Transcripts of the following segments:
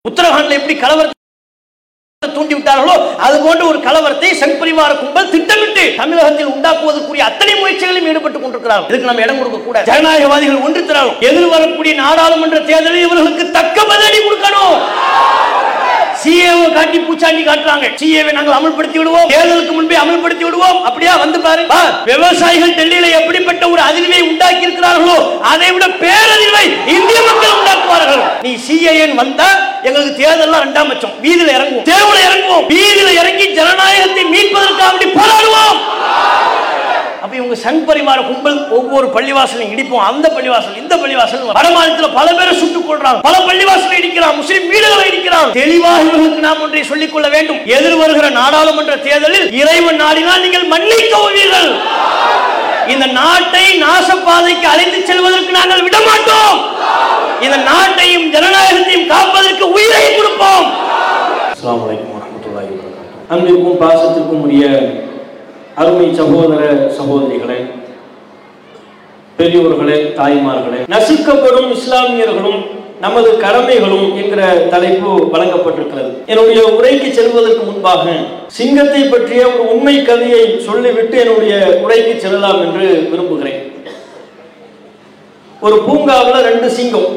உத்தரகாண்ட்ல எப்படி கலவரத்தை தூண்டி விட்டார்களோ அது போன்ற ஒரு கலவரத்தை சங் பரிவார கும்பல் திட்டமிட்டு தமிழகத்தில் உண்டாக்குவதற்குரிய அத்தனை முயற்சிகளிலும் ஈடுபட்டுக் கொண்டிருக்கிறார்கள் இதுக்கு நம்ம இடம் கொடுக்க கூட ஜனநாயகவாதிகள் ஒன்று திரளும் எதிர்வரக்கூடிய நாடாளுமன்ற தேர்தலில் இவர்களுக்கு தக்க பதிலடி கொடுக்கணும் சிஏவை காட்டி பூச்சாண்டி காட்டுறாங்க சிஏவை நாங்கள் அமல்படுத்தி விடுவோம் தேர்தலுக்கு முன்பே அமல்படுத்தி விடுவோம் அப்படியா வந்து பாரு பா, விவசாயிகள் டெல்லியில எப்படிப்பட்ட ஒரு அதிர்வை உண்டாக்கி இருக்கிறார்களோ அதை விட பேரதிர்வை இந்திய மக்கள் உண்டாக்குவார்கள் நீ சிஏஎன் வந்தா எங்களுக்கு தேர்தல்லாம் ரெண்டாம் பட்சம் வீதியில இறங்குவோம் தேர்வுல இறங்குவோம் வீதியில இறங்கி ஜனநாயகத்தை மீட்பதற்காக வேண்டி போராடுவோம் அப்ப இவங்க சங் பரிவார கும்பல் ஒவ்வொரு பள்ளிவாசலையும் இடிப்போம் அந்த பள்ளிவாசல் இந்த பள்ளிவாசல் வட மாநிலத்தில் பல பேரை சுட்டுக் கொள்றாங்க பல பள்ளிவாசலை இடிக்கிறான் முஸ்லிம் வீடுகளை இடிக்கிறான் தெளிவாக இவர்களுக்கு நாம் ஒன்றை சொல்லிக் கொள்ள வேண்டும் எதிர் வருகிற நாடாளுமன்ற தேர்தலில் இறைவன் நாடினால் நீங்கள் மன்னிக்க உவீர்கள் இந்த நாட்டை நாசப்பாதைக்கு அழைத்து செல்வதற்கு நாங்கள் விடமாட்டோம் இந்த நாட்டையும் ஜனநாயகத்தையும் காப்பதற்கு உயிரை கொடுப்போம் அஸ்ஸலாமு அலைக்கும் வரஹ்மத்துல்லாஹி வபரகாத்துஹு அன்பிற்கும் பாசத்திற்கும் உரிய அருமை சகோதர சகோதரிகளே பெரியோர்களே தாய்மார்களே நசுக்கப்படும் இஸ்லாமியர்களும் நமது கடமைகளும் என்கிற தலைப்பு வழங்கப்பட்டிருக்கிறது என்னுடைய உரைக்கு செல்வதற்கு முன்பாக சிங்கத்தை பற்றிய ஒரு உண்மை கதையை சொல்லிவிட்டு என்னுடைய உரைக்கு செல்லலாம் என்று விரும்புகிறேன் ஒரு பூங்காவில் ரெண்டு சிங்கம்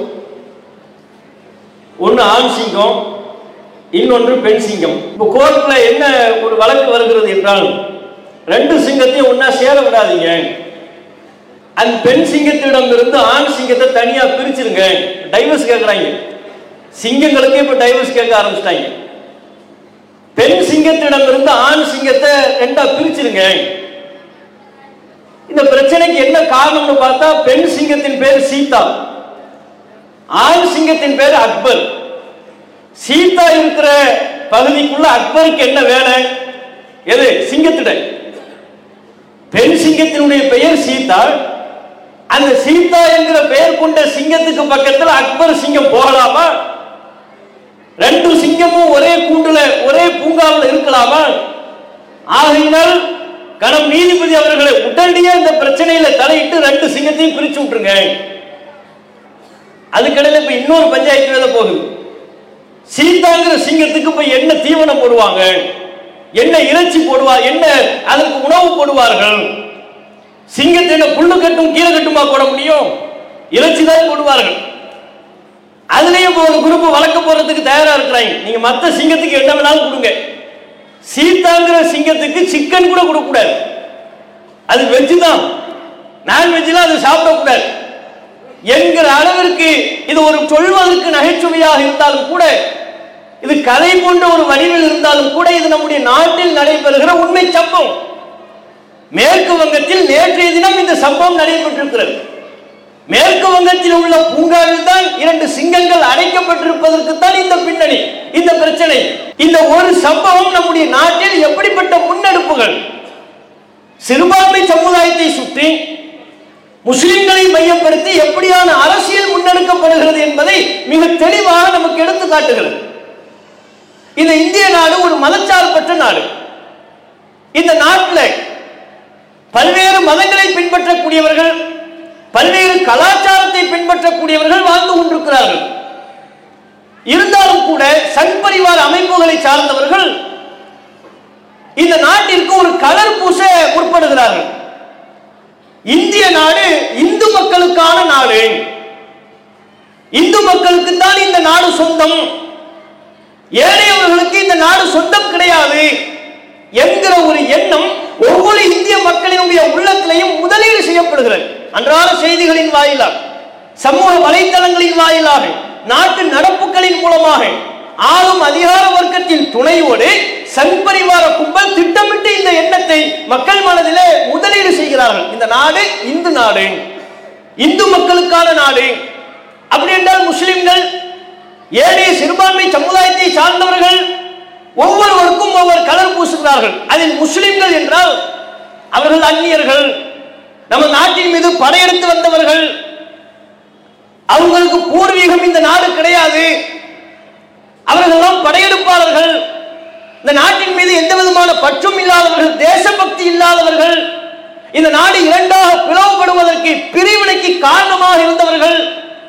ஒன்று ஆண் சிங்கம் இன்னொன்று பெண் சிங்கம் இப்போ கோர்ட்ல என்ன ஒரு வழக்கு வருகிறது என்றால் ரெண்டு சிங்கத்தையும் ஒண்ணா சேர விடாதீங்க அந்த பெண் சிங்கத்திடம் இருந்து ஆண் சிங்கத்தை தனியா பிரிச்சிருங்க டைவர்ஸ் கேட்குறாங்க சிங்கங்களுக்கு இப்ப டைவர்ஸ் கேட்க ஆரம்பிச்சிட்டாங்க பெண் சிங்கத்திடம் இருந்து ஆண் சிங்கத்தை ரெண்டா பிரிச்சிருங்க இந்த பிரச்சனைக்கு என்ன காரணம்னு பார்த்தா பெண் சிங்கத்தின் பேர் சீதா ஆண் சிங்கத்தின் பேர் அக்பர் சீதா இருக்கிற பகுதிக்குள்ள அக்பருக்கு என்ன வேலை எது சிங்கத்திட பெண் சிங்கத்தினுடைய பெயர் சீதா அந்த சீதா என்கிற பெயர் கொண்ட சிங்கத்துக்கு பக்கத்தில் அக்பர் சிங்கம் போகலாமா ரெண்டு சிங்கமும் ஒரே கூண்டுல ஒரே பூங்காவில் இருக்கலாமா ஆகையினால் கணம் நீதிபதி அவர்களை உடனடியே இந்த பிரச்சனையில தலையிட்டு ரெண்டு சிங்கத்தையும் பிரிச்சு விட்டுருங்க அதுக்கடையில் இப்ப இன்னொரு பஞ்சாயத்து வேலை போகுது சீதாங்கிற சிங்கத்துக்கு போய் என்ன தீவனம் போடுவாங்க என்ன இறைச்சி போடுவார் என்ன அதற்கு உணவு போடுவார்கள் சிங்கத்தை என்ன புல்லு கட்டும் கீழே கட்டுமா போட முடியும் இறைச்சி தான் போடுவார்கள் அதுலயும் இப்ப ஒரு குரூப் வளர்க்க போறதுக்கு தயாரா இருக்கிறாங்க நீங்க மத்த சிங்கத்துக்கு என்ன வேணாலும் கொடுங்க சீதாங்கிற சிங்கத்துக்கு சிக்கன் கூட கொடுக்க கூடாது அது வெஜ் தான் நான்வெஜ்லாம் அது சாப்பிடக்கூடாது என்கிற அளவிற்கு இது ஒரு சொல்வதற்கு நகைச்சுவையாக இருந்தாலும் கூட இது கதை போன்ற ஒரு வடிவில் இருந்தாலும் கூட இது நம்முடைய நாட்டில் நடைபெறுகிற உண்மை சம்பவம் மேற்கு வங்கத்தில் நேற்றைய தினம் இந்த சம்பவம் நடைபெற்றிருக்கிறது மேற்கு வங்கத்தில் உள்ள பூங்காவில் தான் இரண்டு சிங்கங்கள் அடைக்கப்பட்டிருப்பதற்கு தான் இந்த பின்னணி இந்த பிரச்சனை இந்த ஒரு சம்பவம் நம்முடைய நாட்டில் எப்படிப்பட்ட முன்னெடுப்புகள் சிறுபான்மை சமுதாயத்தை சுற்றி முஸ்லிம்களை மையப்படுத்தி எப்படியான அரசியல் முன்னெடுக்கப்படுகிறது என்பதை மிக தெளிவாக நமக்கு எடுத்து காட்டுகிறது இந்த இந்திய நாடு ஒரு மதச்சார்பற்ற நாடு இந்த நாட்டில் பல்வேறு மதங்களை பின்பற்றக்கூடியவர்கள் பல்வேறு கலாச்சாரத்தை பின்பற்றக்கூடியவர்கள் வாழ்ந்து கொண்டிருக்கிறார்கள் இருந்தாலும் கூட சங் பரிவார அமைப்புகளை சார்ந்தவர்கள் இந்த நாட்டிற்கு ஒரு கலர் பூச முற்படுகிறார்கள் இந்திய நாடு இந்து மக்களுக்கான நாடு இந்து மக்களுக்கு தான் இந்த நாடு சொந்தம் ஏழையவர்களுக்கு இந்த நாடு சொந்தம் கிடையாது என்கிற ஒரு எண்ணம் ஒவ்வொரு இந்திய மக்களினுடைய உள்ளத்திலையும் முதலீடு செய்யப்படுகிறது அன்றாட செய்திகளின் வாயிலாக சமூக வலைத்தளங்களின் வாயிலாக நாட்டு நடப்புகளின் மூலமாக ஆளும் அதிகார வர்க்கத்தின் துணையோடு சங் பரிவார கும்பல் திட்டமிட்டு இந்த எண்ணத்தை மக்கள் மனதிலே முதலீடு செய்கிறார்கள் இந்த நாடு இந்து நாடு இந்து மக்களுக்கான நாடு அப்படி என்றால் முஸ்லிம்கள் ஏழை சிறுபான்மை சமுதாயத்தை சார்ந்தவர்கள் ஒவ்வொருவருக்கும் ஒவ்வொரு கலர் பூசுகிறார்கள் அதில் முஸ்லிம்கள் என்றால் அவர்கள் அந்நியர்கள் நம்ம நாட்டின் மீது படையெடுத்து வந்தவர்கள் அவங்களுக்கு பூர்வீகம் இந்த நாடு கிடையாது அவர்களெல்லாம் படையெடுப்பாளர்கள் இந்த நாட்டின் மீது எந்த விதமான பற்றும் இல்லாதவர்கள் தேசபக்தி இல்லாதவர்கள் இந்த நாடு இரண்டாக பிளவுபடுவதற்கு பிரிவினைக்கு காரணமாக இருந்தவர்கள்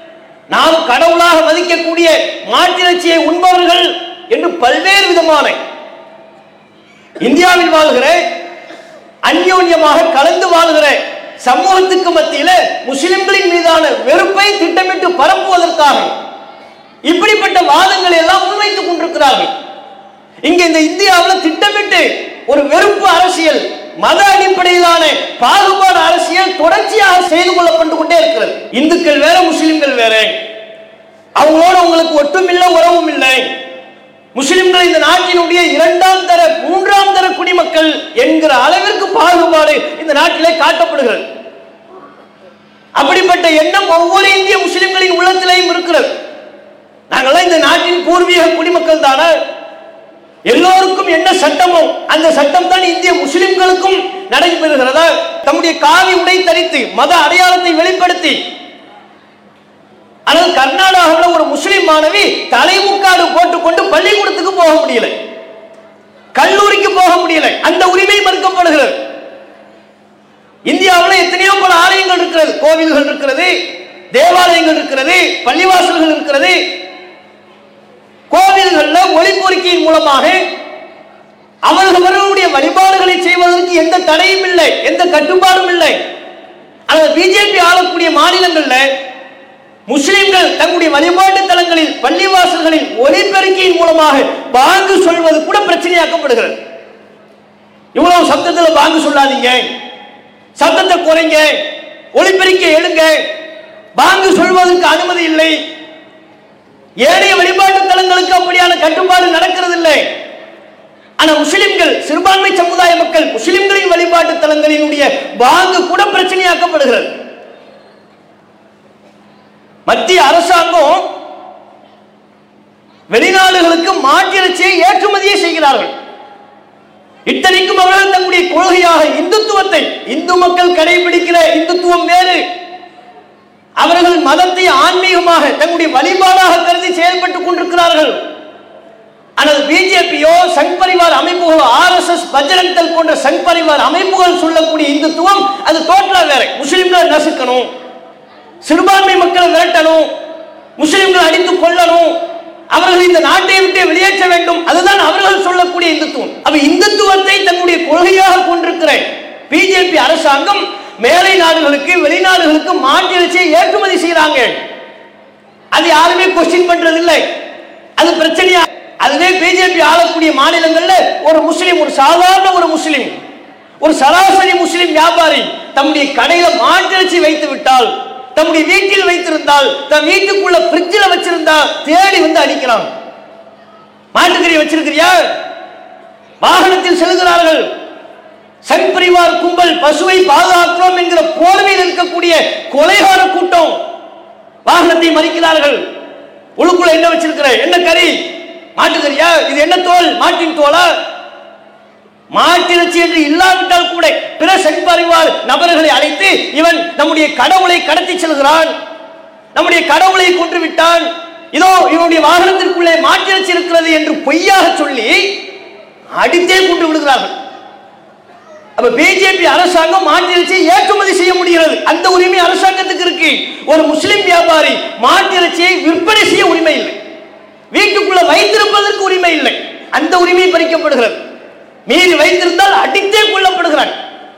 நாம் கடவுளாக மதிக்கக்கூடிய மாட்டிறைச்சியை உண்பவர்கள் என்று பல்வேறு விதமான இந்தியாவில் வாழ்கிற அந்யோன்யமாக கலந்து வாழ்கிற சமூகத்துக்கு மத்தியில முஸ்லிம்களின் மீதான வெறுப்பை திட்டமிட்டு பரப்புவதற்காக இப்படிப்பட்ட வாதங்களை எல்லாம் முன்வைத்துக் கொண்டிருக்கிறார்கள் இங்க இந்த இந்தியாவில் திட்டமிட்டு ஒரு வெறுப்பு அரசியல் மத அடிப்படையிலான பாகுபாடு அரசியல் தொடர்ச்சியாக செய்து கொள்ளப்பட்டு கொண்டே இருக்கிறது இந்துக்கள் வேற முஸ்லிம்கள் வேற அவங்களோட உங்களுக்கு ஒட்டுமில்லை உறவும் இல்லை முஸ்லிம்கள் இந்த நாட்டினுடைய இரண்டாம் தர மூன்றாம் தர குடிமக்கள் என்கிற அளவிற்கு பாகுபாடு இந்த நாட்டிலே காட்டப்படுகிறது அப்படிப்பட்ட எண்ணம் ஒவ்வொரு இந்திய முஸ்லிம்களின் உள்ளத்திலேயும் இருக்கிறது நாங்களாம் இந்த நாட்டின் பூர்வீக குடிமக்கள் தானே எல்லோருக்கும் என்ன சட்டமோ அந்த சட்டம் தான் இந்திய முஸ்லிம்களுக்கும் நடைபெறுகிறதா தம்முடைய காவி உடை தரித்து மத அடையாளத்தை வெளிப்படுத்தி ஆனால் கர்நாடகாவில் ஒரு முஸ்லிம் மாணவி தலைமுக்காடு போட்டுக்கொண்டு பள்ளிக்கூடத்துக்கு போக முடியல கல்லூரிக்கு போக முடியல அந்த உரிமை மறுக்கப்படுகிறது இந்தியாவில் எத்தனையோ பல ஆலயங்கள் இருக்கிறது கோவில்கள் இருக்கிறது தேவாலயங்கள் இருக்கிறது பள்ளிவாசல்கள் இருக்கிறது கோவில்கள்ல ஒளிபொருக்கியின் மூலமாக அவர்களுடைய வழிபாடுகளை செய்வதற்கு எந்த தடையும் இல்லை எந்த கட்டுப்பாடும் இல்லை ஆனால் பிஜேபி ஆளக்கூடிய மாநிலங்கள்ல முஸ்லிம்கள் தங்களுடைய வழிபாட்டு தலங்களில் பள்ளிவாசல்களில் ஒலிபெருக்கியின் மூலமாக பாங்கு சொல்வது கூட பிரச்சனையாக்கப்படுகிறது இவ்வளவு சப்தத்தில் பாங்கு சொல்லாதீங்க சத்தத்தை குறைங்க ஒளிபெருக்கி எடுங்க பாங்கு சொல்வதற்கு அனுமதி இல்லை ஏனைய வழிபாட்டு தலங்களுக்கு அப்படியான கட்டுப்பாடு நடக்கிறது இல்லை ஆனா முஸ்லிம்கள் சிறுபான்மை சமுதாய மக்கள் முஸ்லிம்களின் வழிபாட்டு தலங்களினுடைய பாங்கு கூட பிரச்சனையாக்கப்படுகிறது மத்திய அரசாங்கம் வெளிநாடுகளுக்கு மாட்டிறைச்சியை ஏற்றுமதியே செய்கிறார்கள் இத்தனைக்கும் அவர்கள் தங்களுடைய கொள்கையாக இந்துத்துவத்தை இந்து மக்கள் கடைபிடிக்கிற இந்துத்துவம் வேறு அவர்கள் மதத்தை ஆன்மீகமாக தங்களுடைய வழிபாடாக கருதி செயல்பட்டுக் கொண்டிருக்கிறார்கள் ஆனால் பிஜேபியோ சங் பரிவார் அமைப்புகளோ ஆர்எஸ்எஸ் பஜ்ரங் தள் போன்ற சங் பரிவார் அமைப்புகள் சொல்லக்கூடிய இந்துத்துவம் அது டோட்டலா வேற முஸ்லிம்களை நசுக்கணும் சிறுபான்மை மக்களை விரட்டணும் முஸ்லிம்களை அடித்து கொள்ளணும் அவர்கள் இந்த நாட்டை விட்டு வெளியேற்ற வேண்டும் அதுதான் அவர்கள் சொல்லக்கூடிய இந்துத்துவம் அப்ப இந்துத்துவத்தை தன்னுடைய கொள்கையாக கொண்டிருக்கிற பிஜேபி அரசாங்கம் மேலை நாடுகளுக்கு வெளிநாடுகளுக்கு மாற்றியச்சியை ஏற்றுமதி செய்யறாங்க அது யாருமே கொஸ்டின் பண்றது இல்லை அது பிரச்சனையா அதுவே பிஜேபி ஆளக்கூடிய மாநிலங்கள்ல ஒரு முஸ்லிம் ஒரு சாதாரண ஒரு முஸ்லிம் ஒரு சராசரி முஸ்லிம் வியாபாரி தம்முடைய கடையில மாட்டிறைச்சி வைத்து விட்டால் தம்முடைய வீட்டில் வைத்திருந்தால் தன் வீட்டுக்குள்ள பிரிட்ஜில் வச்சிருந்தா தேடி வந்து அடிக்கிறான் மாட்டுக்கறி வச்சிருக்கிறியா வாகனத்தில் செல்கிறார்கள் சங் பரிவார் கும்பல் பசுவை பாதுகாக்கிறோம் என்கிற போர்வையில் இருக்கக்கூடிய கொலைகார கூட்டம் வாகனத்தை மறிக்கிறார்கள் உள்ளுக்குள்ள என்ன வச்சிருக்கிற என்ன கறி மாட்டுக்கறியா இது என்ன தோல் மாட்டின் தோலா மாட்டிறைச்சி என்று இல்லாவிட்டால் கூட பிற சங் பரிவார் நபர்களை அழைத்து இவன் நம்முடைய கடவுளை கடத்தி செல்கிறான் நம்முடைய கடவுளை கொன்று விட்டான் இதோ இவனுடைய வாகனத்திற்குள்ளே மாட்டிறைச்சி இருக்கிறது என்று பொய்யாக சொல்லி அடித்தே கொண்டு விடுகிறார்கள் அப்ப பிஜேபி அரசாங்கம் மாட்டிறைச்சியை ஏற்றுமதி செய்ய முடிகிறது அந்த உரிமை அரசாங்கத்துக்கு இருக்கு ஒரு முஸ்லிம் வியாபாரி மாட்டிறைச்சியை விற்பனை செய்ய உரிமை இல்லை வீட்டுக்குள்ள வைத்திருப்பதற்கு உரிமை இல்லை அந்த உரிமை பறிக்கப்படுகிறது மீறி வைத்திருந்தால் அடித்தே கொள்ளப்படுகிறான்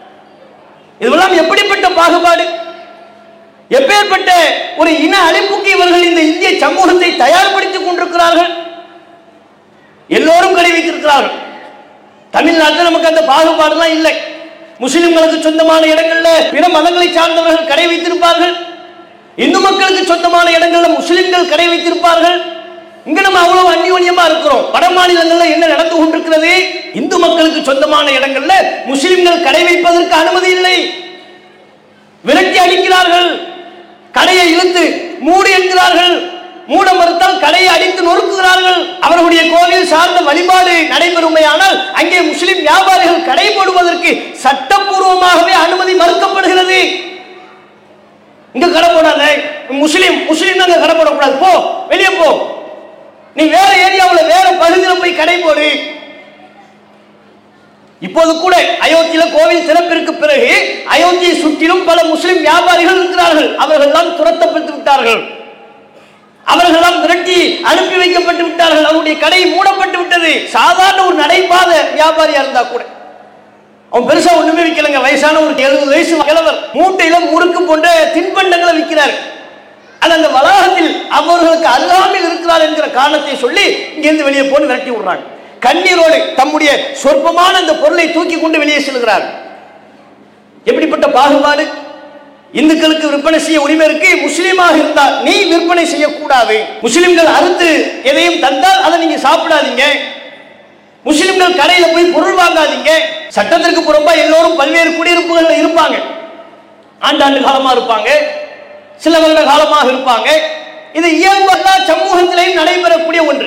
இதெல்லாம் எப்படிப்பட்ட பாகுபாடு எப்பேற்பட்ட ஒரு இன அழிப்புக்கு இவர்கள் இந்த இந்திய சமூகத்தை தயார்படுத்திக் கொண்டிருக்கிறார்கள் எல்லோரும் கடை வைத்திருக்கிறார்கள் தமிழ்நாட்டில் நமக்கு அந்த பாகுபாடுலாம் இல்லை முஸ்லிம்களுக்கு சொந்தமான இடங்கள்ல பிற மதங்களை சார்ந்தவர்கள் கடை வைத்திருப்பார்கள் இந்து மக்களுக்கு சொந்தமான இடங்கள்ல முஸ்லிம்கள் கடை வைத்திருப்பார்கள் இங்க நம்ம அவ்வளவு அந்யோன்யமா இருக்கிறோம் வட மாநிலங்கள்ல என்ன நடந்து கொண்டிருக்கிறது இந்து மக்களுக்கு சொந்தமான இடங்கள்ல முஸ்லிம்கள் கடை வைப்பதற்கு அனுமதி இல்லை விரட்டி அடிக்கிறார்கள் கடையை இழுத்து மூடு என்கிறார்கள் மூட மறுத்தால் கடையை அடித்து நொறுக்குகிறார்கள் அவர்களுடைய கோவில் சார்ந்த வழிபாடு நடைபெறுமையானால் அங்கே முஸ்லிம் வியாபாரிகள் கடை போடுவதற்கு சட்டப்பூர்வமாகவே அனுமதி மறுக்கப்படுகிறது இங்க கடை போடாத முஸ்லிம் முஸ்லிம் அங்க கடை போடக்கூடாது போ வெளியே போ நீ வேற ஏரியாவில் வேற பகுதியில் போய் கடை போடு இப்போது கூட அயோத்தியில கோவில் திறப்பிற்கு பிறகு அயோத்தியை சுற்றிலும் பல முஸ்லிம் வியாபாரிகள் இருக்கிறார்கள் அவர்கள் எல்லாம் துரத்தப்பட்டு விட்டார்கள் அனுப்பி வைக்கப்பட்டு விட்டார்கள் அவருடைய கடை மூடப்பட்டு விட்டது சாதாரண ஒரு நடைபாத வியாபாரியா இருந்தா கூட அவன் பெருசா ஒண்ணுமே விக்கலங்க வயசான ஒரு எழுபது வயசு கிழவர் மூட்டையில முறுக்கு போன்ற தின்பண்டங்களை விற்கிறார் அது அந்த வளாகத்தில் அவர்களுக்கு அருகாமையில் இருக்கிறார் என்கிற காரணத்தை சொல்லி இங்கிருந்து வெளியே போன்னு விரட்டி விடுறாங்க கண்ணீரோடு தம்முடைய சொற்பமான அந்த பொருளை தூக்கி கொண்டு வெளியே செல்கிறார் எப்படிப்பட்ட பாகுபாடு இந்துக்களுக்கு விற்பனை செய்ய உரிமை இருக்கு முஸ்லீமாக இருந்தால் நீ விற்பனை செய்யக்கூடாது முஸ்லிம்கள் அறுத்து எதையும் தந்தால் அதை நீங்க சாப்பிடாதீங்க முஸ்லிம்கள் கடையில போய் பொருள் வாங்காதீங்க சட்டத்திற்கு புறம்பா எல்லோரும் பல்வேறு குடியிருப்புகள்ல இருப்பாங்க ஆண்டாண்டு காலமா இருப்பாங்க சில வருட காலமாக இருப்பாங்க இது இயல்பல்லா சமூகத்திலேயும் நடைபெறக்கூடிய ஒன்று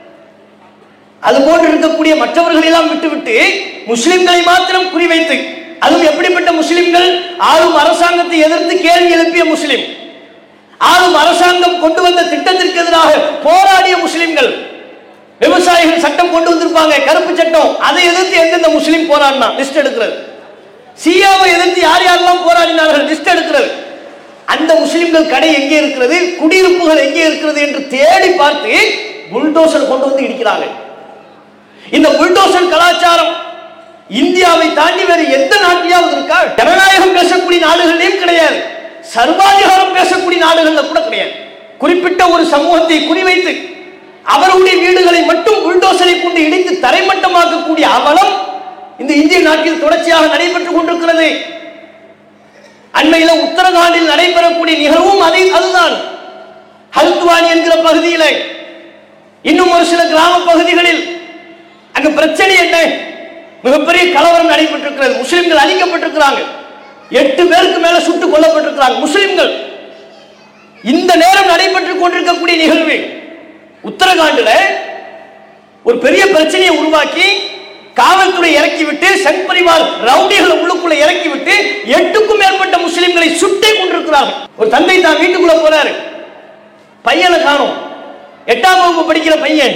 அது போன்று இருக்கக்கூடிய மற்றவர்களை எல்லாம் விட்டுவிட்டு முஸ்லிம்களை மாத்திரம் குறிவைத்து அதுவும் எப்படிப்பட்ட முஸ்லிம்கள் ஆளும் அரசாங்கத்தை எதிர்த்து கேள்வி எழுப்பிய முஸ்லிம் ஆளும் அரசாங்கம் கொண்டு வந்த திட்டத்திற்கு எதிராக போராடிய முஸ்லிம்கள் விவசாயிகள் சட்டம் கொண்டு வந்திருப்பாங்க கருப்பு சட்டம் அதை எதிர்த்து எந்தெந்த முஸ்லிம் போராடினா லிஸ்ட் எடுக்கிறது சியாவை எதிர்த்து யார் யாரெல்லாம் போராடினார்கள் லிஸ்ட் எடுக்கிறது அந்த முஸ்லிம்கள் கடை எங்கே இருக்கிறது குடியிருப்புகள் எங்கே இருக்கிறது என்று தேடி பார்த்து புல்டோசர் கொண்டு வந்து இடிக்கிறாங்க இந்த புல்டோசர் கலாச்சாரம் இந்தியாவை தாண்டி வேறு எந்த நாட்டிலாவது இருக்கா ஜனநாயகம் பேசக்கூடிய நாடுகளிலும் கிடையாது சர்வாதிகாரம் பேசக்கூடிய நாடுகள்ல கூட கிடையாது குறிப்பிட்ட ஒரு சமூகத்தை குறிவைத்து அவருடைய வீடுகளை மட்டும் புல்டோசரை கொண்டு இடித்து தரைமட்டமாக்கக்கூடிய அவலம் இந்த இந்திய நாட்டில் தொடர்ச்சியாக நடைபெற்றுக் கொண்டிருக்கிறது அண்மையில உத்தரகாண்டில் நடைபெறக்கூடிய நிகழ்வும் அதை அதுதான் ஹல்துவானி என்கிற பகுதியில் இன்னும் ஒரு சில கிராம பகுதிகளில் அங்க பிரச்சனை என்ன மிகப்பெரிய கலவரம் நடைபெற்றிருக்கிறது முஸ்லிம்கள் அழிக்கப்பட்டிருக்கிறாங்க எட்டு பேருக்கு மேல சுட்டு கொல்லப்பட்டிருக்கிறாங்க முஸ்லிம்கள் இந்த நேரம் நடைபெற்றுக் கொண்டிருக்கக்கூடிய நிகழ்வு உத்தரகாண்டில் ஒரு பெரிய பிரச்சனையை உருவாக்கி காவல்துறை இறக்கிவிட்டு சங் பரிவார் ரவுடிகளை உள்ளுக்குள்ள இறக்கிவிட்டு எட்டுக்கும் மேற்பட்ட முஸ்லிம்களை சுட்டே கொண்டிருக்கிறார்கள் ஒரு தந்தை தான் வீட்டுக்குள்ள போறாரு பையனை காணும் எட்டாம் வகுப்பு படிக்கிற பையன்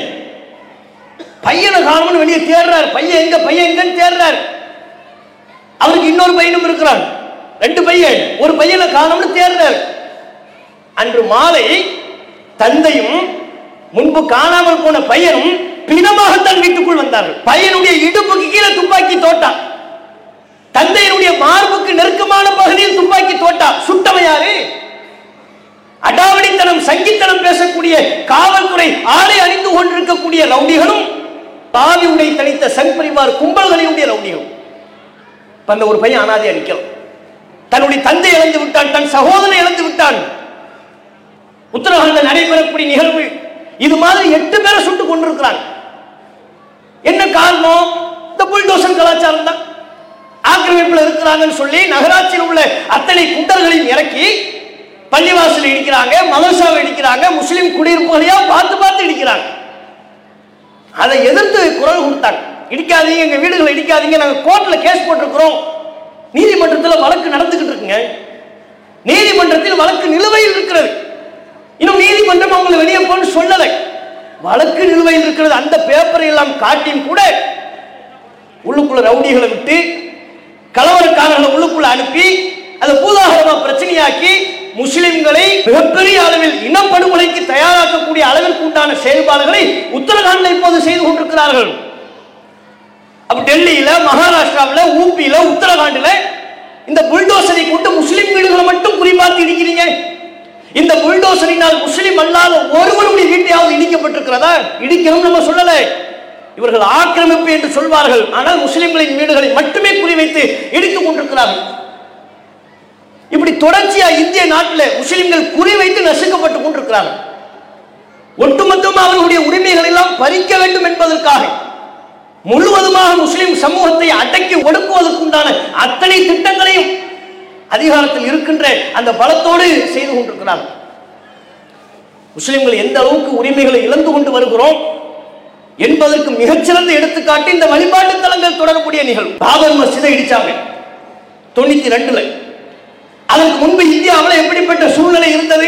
பையனை காணும்னு வெளியே தேடுறாரு பையன் எங்க பையன் எங்கன்னு தேடுறாரு அவருக்கு இன்னொரு பையனும் இருக்கிறான் ரெண்டு பையன் ஒரு பையனை காணும்னு தேடுறாரு அன்று மாலை தந்தையும் முன்பு காணாமல் போன பையனும் பிணமாக தன் வீட்டுக்குள் வந்தார்கள் பையனுடைய இடுப்புக்கு கீழே துப்பாக்கி தோட்டான் தந்தையினுடைய மார்புக்கு நெருக்கமான பகுதியில் துப்பாக்கி தோட்டா சுட்டவன் யாரு அடாவடித்தனம் சங்கித்தனம் பேசக்கூடிய காவல்துறை ஆடை அணிந்து கொண்டிருக்கக்கூடிய ரவுடிகளும் தாவி உடை தனித்த சங் பரிவார் கும்பல்களினுடைய ரவுடிகளும் இப்ப அந்த ஒரு பையன் அனாதை அடிக்கலாம் தன்னுடைய தந்தை இழந்து விட்டான் தன் சகோதரனை இழந்து விட்டான் உத்தரகாண்டில் நடைபெறக்கூடிய நிகழ்வு இது மாதிரி எட்டு பேரை சுட்டு கொண்டிருக்கிறாங்க என்ன காரணம் இந்த புல்டோசன் கலாச்சாரம் தான் ஆக்கிரமிப்பில் இருக்கிறாங்கன்னு சொல்லி நகராட்சியில் உள்ள அத்தனை குண்டர்களையும் இறக்கி பள்ளிவாசல் இடிக்கிறாங்க மதரசாவை இடிக்கிறாங்க முஸ்லிம் குடியிருப்புகளையா பார்த்து பார்த்து இடிக்கிறாங்க அதை எதிர்த்து குரல் கொடுத்தாங்க இடிக்காதீங்க எங்க வீடுகளை இடிக்காதீங்க நாங்க கோர்ட்ல கேஸ் போட்டிருக்கிறோம் நீதிமன்றத்தில் வழக்கு நடந்துகிட்டு இருக்குங்க நீதிமன்றத்தில் வழக்கு நிலுவையில் இருக்கிறது இன்னும் நீதிமன்றம் அவங்களை வெளியே போன்னு சொல்லலை வழக்கு நிலுவையில் இருக்கிறது அந்த பேப்பரை எல்லாம் காட்டியும் கூட உள்ளுக்குள்ள ரவுடிகளை விட்டு கலவரக்காரர்களை உள்ளுக்குள்ள அனுப்பி அதை பூதாகரமா பிரச்சனையாக்கி முஸ்லிம்களை மிகப்பெரிய அளவில் இனப்படுகொலைக்கு தயாராக்கக்கூடிய அளவிற்கு உண்டான செயல்பாடுகளை உத்தரகாண்டில் இப்போது செய்து கொண்டிருக்கிறார்கள் அப்ப டெல்லியில மகாராஷ்டிராவில் ஊபியில உத்தரகாண்டில் இந்த புல்டோசரை கொண்டு முஸ்லிம் வீடுகளை மட்டும் குறிப்பார்த்து இடிக்கிறீங்க இந்த புல்டோசரினால் முஸ்லிம் அல்லாத ஒருவருடைய வீட்டையாவது இடிக்கப்பட்டிருக்கிறதா இடிக்கணும் நம்ம சொல்லல இவர்கள் ஆக்கிரமிப்பு என்று சொல்வார்கள் ஆனால் முஸ்லிம்களின் வீடுகளை மட்டுமே குறிவைத்து இடித்துக் கொண்டிருக்கிறார்கள் இப்படி தொடர்ச்சியா இந்திய நாட்டில் முஸ்லிம்கள் குறிவைத்து நசுக்கப்பட்டுக் கொண்டிருக்கிறார்கள் ஒட்டுமொத்தமாக அவர்களுடைய உரிமைகள் எல்லாம் பறிக்க வேண்டும் என்பதற்காக முழுவதுமாக முஸ்லிம் சமூகத்தை அடக்கி ஒடுக்குவதற்குண்டான அத்தனை திட்டங்களையும் அதிகாரத்தில் இருக்கின்ற அந்த பலத்தோடு செய்து கொண்டிருக்கிறார்கள் முஸ்லிம்கள் எந்த அளவுக்கு உரிமைகளை இழந்து கொண்டு வருகிறோம் என்பதற்கு மிகச்சிறந்த எடுத்துக்காட்டு இந்த வழிபாட்டு தலங்கள் தொடரக்கூடிய நிகழ்வு பாபர் மஸ்ஜிதை இடிச்சாங்க தொண்ணூத்தி ரெண்டுல அதற்கு முன்பு இந்தியாவில் எப்படிப்பட்ட சூழ்நிலை இருந்தது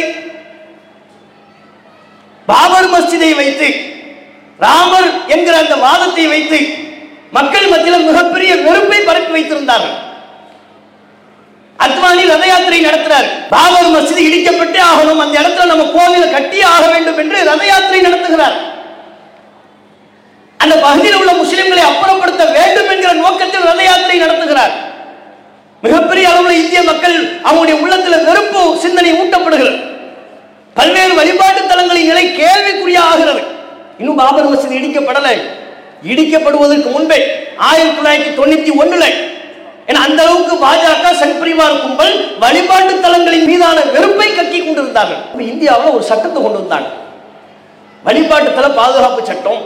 பாபர் மஸ்ஜிதை வைத்து ராமர் என்கிற அந்த வாதத்தை வைத்து மக்கள் மத்தியில் மிகப்பெரிய வெறுப்பை பரப்பி வைத்திருந்தார்கள் அத்வானி ரத யாத்திரை நடத்துறார் பாபர் மஸ்ஜித் இடிக்கப்பட்டே ஆகணும் அந்த இடத்துல நம்ம கோவிலை கட்டியே ஆக வேண்டும் என்று ரத யாத்திரை நடத்துகிறார் அந்த பகுதியில் உள்ள முஸ்லிம்களை அப்புறப்படுத்த வேண்டும் என்கிற நோக்கத்தில் ரத யாத்திரை நடத்துகிறார் மிகப்பெரிய அளவில் இந்திய மக்கள் அவங்களுடைய உள்ளத்தில் வெறுப்பு சிந்தனை ஊட்டப்படுகிறது பல்வேறு வழிபாட்டு தலங்களின் நிலை கேள்விக்குறியாகிறது இன்னும் பாபர் மசீது இடிக்கப்படலை இடிக்கப்படுவதற்கு முன்பே ஆயிரத்தி தொள்ளாயிரத்தி தொண்ணூத்தி ஒண்ணுல ஏன்னா அந்த அளவுக்கு பாஜக சங் பரிவார் கும்பல் வழிபாட்டு தலங்களின் மீதான வெறுப்பை கக்கி கொண்டிருந்தார்கள் இப்ப இந்தியாவில் ஒரு சட்டத்தை கொண்டு வந்தாங்க வழிபாட்டு தல பாதுகாப்பு சட்டம்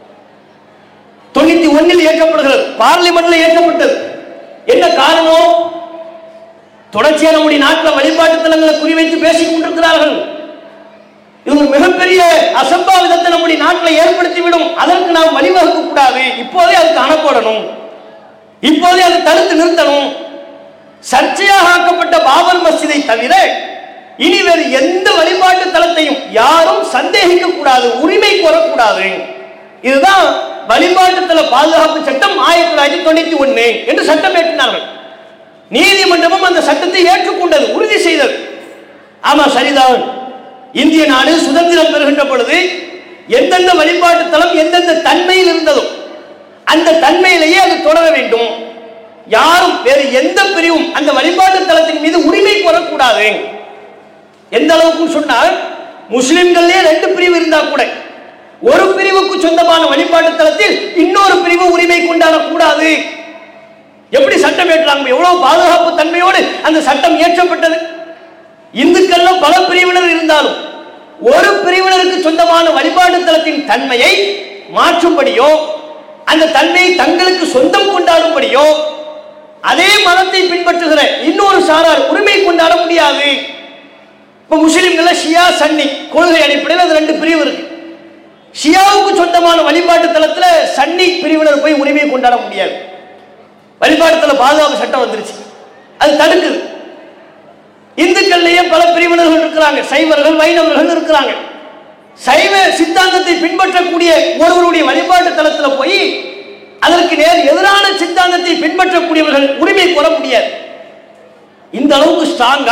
தொண்ணூத்தி ஒன்னில் இயக்கப்படுகிறது பார்லிமெண்ட்ல இயக்கப்பட்டது என்ன காரணம் தொடர்ச்சியா நம்முடைய நாட்டில் வழிபாட்டு தலங்களை குறிவைத்து பேசிக் கொண்டிருக்கிறார்கள் இது ஒரு மிகப்பெரிய அசம்பாவிதத்தை நம்முடைய நாட்டில் ஏற்படுத்திவிடும் அதற்கு நாம் வழிவகுக்க கூடாது இப்போதே அதுக்கு அணப்படணும் இப்போதே அதை தடுத்து நிறுத்தணும் சர்ச்சையாக ஆக்கப்பட்ட பாபர் மஸ்ஜிதை தவிர இனி வேறு எந்த வழிபாட்டு தலத்தையும் யாரும் சந்தேகிக்க கூடாது உரிமை கோரக்கூடாது இதுதான் வழிபாட்டு தல பாதுகாப்பு சட்டம் ஆயிரத்தி தொள்ளாயிரத்தி தொண்ணூத்தி ஒண்ணு என்று சட்டம் ஏற்றினார்கள் நீதிமன்றமும் அந்த சட்டத்தை ஏற்றுக்கொண்டது உறுதி செய்தது ஆமா சரிதான் இந்திய நாடு சுதந்திரம் பெறுகின்ற பொழுது எந்தெந்த வழிபாட்டு தலம் எந்தெந்த தன்மையில் இருந்ததோ அந்த தன்மையிலேயே அது தொடர வேண்டும் யாரும் வேறு எந்த பிரிவும் அந்த வழிபாட்டு தலத்தின் மீது உரிமை கோரக்கூடாது எந்த அளவுக்கு சொன்னால் முஸ்லிம்களே ரெண்டு பிரிவு இருந்தா கூட ஒரு பிரிவுக்கு சொந்தமான வழிபாட்டு தலத்தில் இன்னொரு பிரிவு உரிமை கொண்டாடக்கூடாது எப்படி சட்டம் ஏற்றாங்க எவ்வளவு பாதுகாப்பு தன்மையோடு அந்த சட்டம் இயற்றப்பட்டது இந்துக்கள்ல பல பிரிவினர் இருந்தாலும் ஒரு பிரிவினருக்கு சொந்தமான வழிபாட்டு தலத்தின் தன்மையை மாற்றும்படியோ அந்த தன்மையை தங்களுக்கு சொந்தம் கொண்டாடும்படியோ அதே மதத்தை பின்பற்றுகிற இன்னொரு சாரார் உரிமை கொண்டாட முடியாது இப்ப முஸ்லிம்கள ஷியா சன்னி கொள்கை அடிப்படையில் அது ரெண்டு பிரிவு இருக்கு ஷியாவுக்கு சொந்தமான வழிபாட்டு தலத்துல சன்னி பிரிவினர் போய் உரிமை கொண்டாட முடியாது வழிபாட்டுல பாதுகாப்பு சட்டம் வந்துருச்சு அது தடுக்குது இந்துக்கள்லயே பல பிரிவினர்கள் இருக்கிறாங்க சைவர்கள் வைணவர்கள் இருக்கிறாங்க சைவ சித்தாந்தத்தை பின்பற்றக்கூடிய ஒருவருடைய வழிபாட்டு தலத்துல போய் அதற்கு நேர் எதிரான சித்தாந்தத்தை பின்பற்றக்கூடியவர்கள் உரிமை கோர முடியாது இந்த அளவுக்கு ஸ்ட்ராங்கா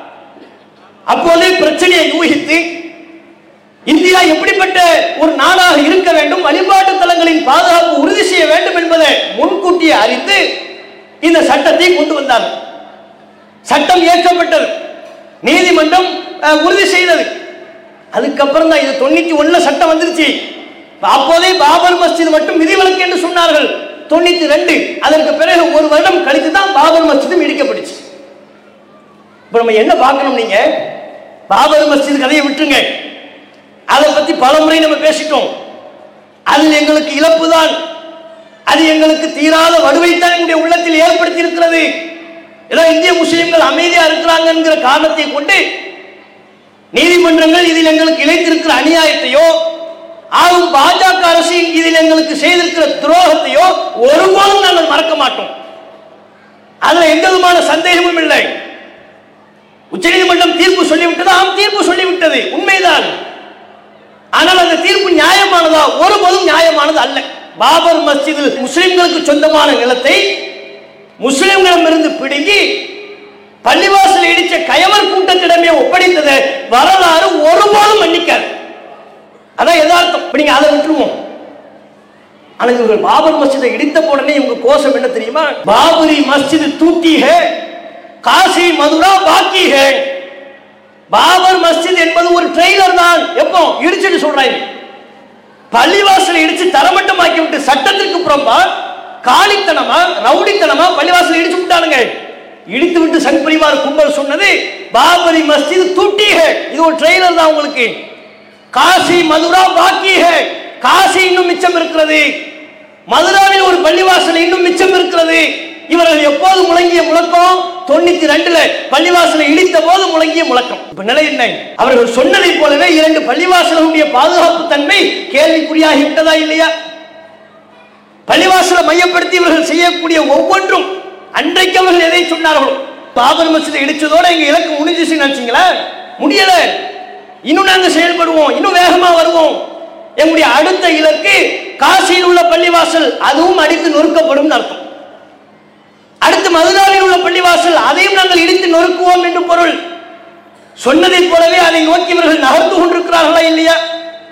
அப்போதே பிரச்சனையை யூகித்து இந்தியா எப்படிப்பட்ட ஒரு நாடாக இருக்க வேண்டும் வழிபாட்டு தலங்களின் பாதுகாப்பு உறுதி செய்ய வேண்டும் என்பதை முன்கூட்டியே அறிந்து இந்த சட்டத்தை கொண்டு வந்தார் சட்டம் இயற்றப்பட்டது நீதிமன்றம் அஹ், உறுதி செய்தது அதுக்கப்புறம் தான் இது தொண்ணூத்தி ஒண்ணுல சட்டம் வந்துருச்சு அப்போதே பாபர் மஸ்ஜித் மட்டும் விதிவிலக்கு என்று சொன்னார்கள் தொண்ணூத்தி ரெண்டு அதற்கு பிறகு ஒரு வருடம் கழித்து தான் பாபர் மஸ்ஜிதும் இடிக்கப்பட்டுச்சு இப்ப நம்ம என்ன பார்க்கணும் நீங்க பாபர் மஸ்ஜித் கதையை விட்டுருங்க அதை பத்தி பல முறை நம்ம பேசிட்டோம் அதில் எங்களுக்கு இழப்பு தான் அது எங்களுக்கு தீராத வடுவைத்தான் எங்களுடைய உள்ளத்தில் ஏற்படுத்தி இருக்கிறது ஏதோ இந்திய முஸ்லிம்கள் அமைதியா இருக்கிறாங்க என்கிற காரணத்தை கொண்டு நீதிமன்றங்கள் இதில் எங்களுக்கு இழைத்திருக்கிற அநியாயத்தையோ ஆகும் பாஜக அரசு இதில் எங்களுக்கு செய்திருக்கிற துரோகத்தையோ ஒருபோதும் நாங்கள் மறக்க மாட்டோம் அதுல எந்த விதமான சந்தேகமும் இல்லை உச்சநீதிமன்றம் தீர்ப்பு சொல்லிவிட்டது ஆம் தீர்ப்பு சொல்லிவிட்டது உண்மைதான் ஆனால் அந்த தீர்ப்பு நியாயமானதா ஒருபோதும் நியாயமானது அல்ல பாபர் மஸ்ஜிதில் முஸ்லிம்களுக்கு சொந்தமான நிலத்தை முஸ்லிம்களிடமிருந்து பிடுங்கி பள்ளிவாசல் இடிச்ச கயவர் கூட்டத்திடமே ஒப்படைத்ததை வரலாறு ஒருபோதும் மன்னிக்காது அதான் யதார்த்தம் இப்ப நீங்க அதை விட்டுருவோம் ஆனா இவர்கள் பாபர் மஸ்ஜிதை இடித்த உடனே இவங்க கோஷம் என்ன தெரியுமா பாபரி மஸ்ஜித் தூக்கி ஹே காசி மதுரா பாக்கி ஹே பாபர் மஸ்ஜித் என்பது ஒரு ட்ரெய்லர் தான் எப்போ இடிச்சுட்டு சொல்றாங்க பள்ளிவாசலை இடிச்சு தரமட்டமாக்கி விட்டு சட்டத்திற்கு புறம்பா காலித்தனமா ரவுடித்தனமா பள்ளிவாசலை இடிச்சு விட்டானுங்க இடித்து விட்டு சங் பரிவார் கும்பல் சொன்னது பாபரி மஸ்ஜித் தூட்டி ஹே இது ஒரு ட்ரெய்லர் தான் உங்களுக்கு காசி மதுரா பாக்கி ஹே காசி இன்னும் மிச்சம் இருக்கிறது மதுராவில் ஒரு பள்ளிவாசல் இன்னும் மிச்சம் இருக்கிறது இவர்கள் எப்போது முழங்கிய முழக்கம் தொண்ணூத்தி ரெண்டுல பள்ளிவாசலை இடித்த போது முழங்கிய முழக்கம் இப்ப நிலை என்ன அவர்கள் சொன்னதை போலவே இரண்டு பள்ளிவாசலுடைய பாதுகாப்பு தன்மை கேள்விக்குறியாகி விட்டதா இல்லையா பள்ளிவாசலை மையப்படுத்தி இவர்கள் செய்யக்கூடிய ஒவ்வொன்றும் அன்றைக்கு அவர்கள் எதை சொன்னார்களோ பாபர் மசூதி இடிச்சதோட எங்க இலக்கு முடிஞ்சிச்சுன்னு நினைச்சீங்களா முடியல இன்னும் நாங்க செயல்படுவோம் இன்னும் வேகமா வருவோம் எங்களுடைய அடுத்த இலக்கு காசியில் உள்ள பள்ளிவாசல் அதுவும் அடித்து நொறுக்கப்படும் அர்த்தம் அடுத்து மதுராவில் உள்ள பள்ளிவாசல் அதையும் நாங்கள் இடித்து நொறுக்குவோம் என்று பொருள் சொன்னதைப் போலவே அதை நோக்கி இவர்கள் நகர்ந்து கொண்டிருக்கிறார்களா இல்லையா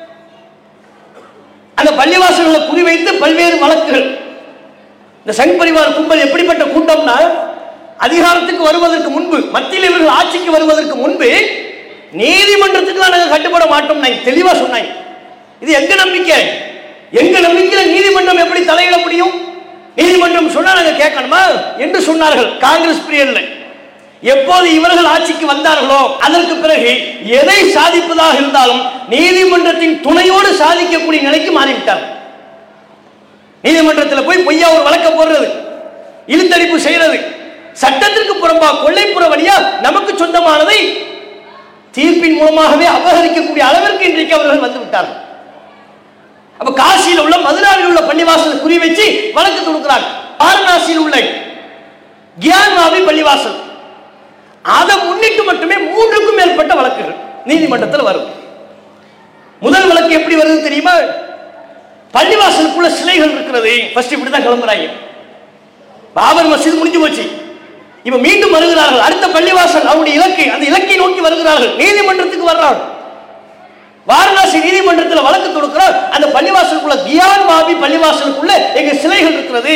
பள்ளிவாசல்களை குறிவைத்து பல்வேறு வழக்குகள் இந்த சங் பரிவார் கும்பல் எப்படிப்பட்ட கூட்டம்னா அதிகாரத்துக்கு வருவதற்கு முன்பு மத்தியில் இவர்கள் ஆட்சிக்கு வருவதற்கு முன்பு நீதிமன்றத்துக்கு நாங்கள் கட்டுப்பட மாட்டோம் நான் தெளிவா சொன்னாங்க இது எங்க நம்பிக்கை எங்க நம்பிக்கையில நீதிமன்றம் எப்படி தலையிட முடியும் நீதிமன்றம் சொன்னா நாங்க கேட்கணுமா என்று சொன்னார்கள் காங்கிரஸ் பீரியட்ல எப்போது இவர்கள் ஆட்சிக்கு வந்தார்களோ அதற்கு பிறகு எதை சாதிப்பதாக இருந்தாலும் நீதிமன்றத்தின் துணையோடு சாதிக்கக்கூடிய நிலைக்கு மாறிவிட்டார்கள் நீதிமன்றத்தில் போய் பொய்யா ஒரு வழக்க போடுறது இழுத்தடிப்பு செய்யறது சட்டத்திற்கு புறம்பா கொள்ளைப்புற வழியா நமக்கு சொந்தமானதை தீர்ப்பின் மூலமாகவே அபகரிக்கக்கூடிய அளவிற்கு இன்றைக்கு அவர்கள் வந்து விட்டார்கள் அப்ப காசியில் உள்ள மதுராவில் உள்ள பள்ளிவாசல் குறி வச்சு வழக்கு தொடுக்கிறாங்க வாரணாசியில் உள்ள கியான்மாவி பள்ளிவாசல் அதை முன்னிட்டு மட்டுமே மூன்றுக்கும் மேற்பட்ட வழக்குகள் நீதிமன்றத்தில் வரும் முதல் வழக்கு எப்படி வருது தெரியுமா பள்ளிவாசலுக்குள்ள சிலைகள் இருக்கிறது ஃபர்ஸ்ட் இப்படி தான் கிளம்புறாங்க பாபர் மசீது முடிஞ்சு போச்சு இப்ப மீண்டும் வருகிறார்கள் அடுத்த பள்ளிவாசல் அவருடைய இலக்கை அந்த இலக்கை நோக்கி வருகிறார்கள் நீதிமன்றத்துக்கு வர்றாங்க வாரணாசி நீதிமன்றத்தில் வழக்கு தொடுக்கிறார் அந்த பள்ளிவாசலுக்குள்ள கியான் மாபி பள்ளிவாசலுக்குள்ள எங்க சிலைகள் இருக்கிறது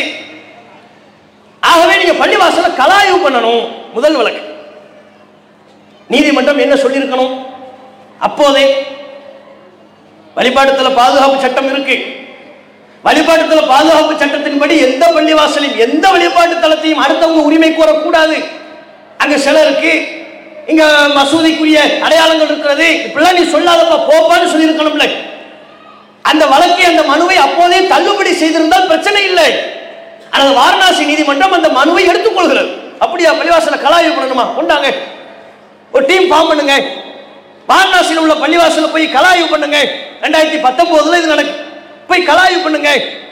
ஆகவே நீங்க பள்ளிவாசல கலாய்வு பண்ணணும் முதல் வழக்கு நீதிமன்றம் என்ன சொல்லியிருக்கணும் அப்போதே வழிபாட்டுத்தல பாதுகாப்பு சட்டம் இருக்கு வழிபாட்டுத்தல பாதுகாப்பு சட்டத்தின்படி எந்த பள்ளிவாசலையும் எந்த வழிபாட்டு தலத்தையும் அடுத்தவங்க உரிமை கோரக்கூடாது அங்க சிலை இருக்கு இங்க மசூதிக்குரிய அடையாளங்கள் இருக்கிறது இப்படிலாம் நீ சொல்லாதப்பா போப்பான்னு சொல்லியிருக்கணும்ல அந்த வழக்கை அந்த மனுவை அப்போதே தள்ளுபடி செய்திருந்தால் பிரச்சனை இல்லை ஆனால் வாரணாசி நீதிமன்றம் அந்த மனுவை எடுத்துக்கொள்கிறது அப்படியா பள்ளிவாசல கலாய்வு பண்ணணுமா கொண்டாங்க ஒரு டீம் ஃபார்ம் பண்ணுங்க வாரணாசியில் உள்ள பள்ளிவாசல போய் கலாய்வு பண்ணுங்க ரெண்டாயிரத்தி பத்தொன்பதுல இது நடக்கு போய் கலாய்வு பண்ணுங்க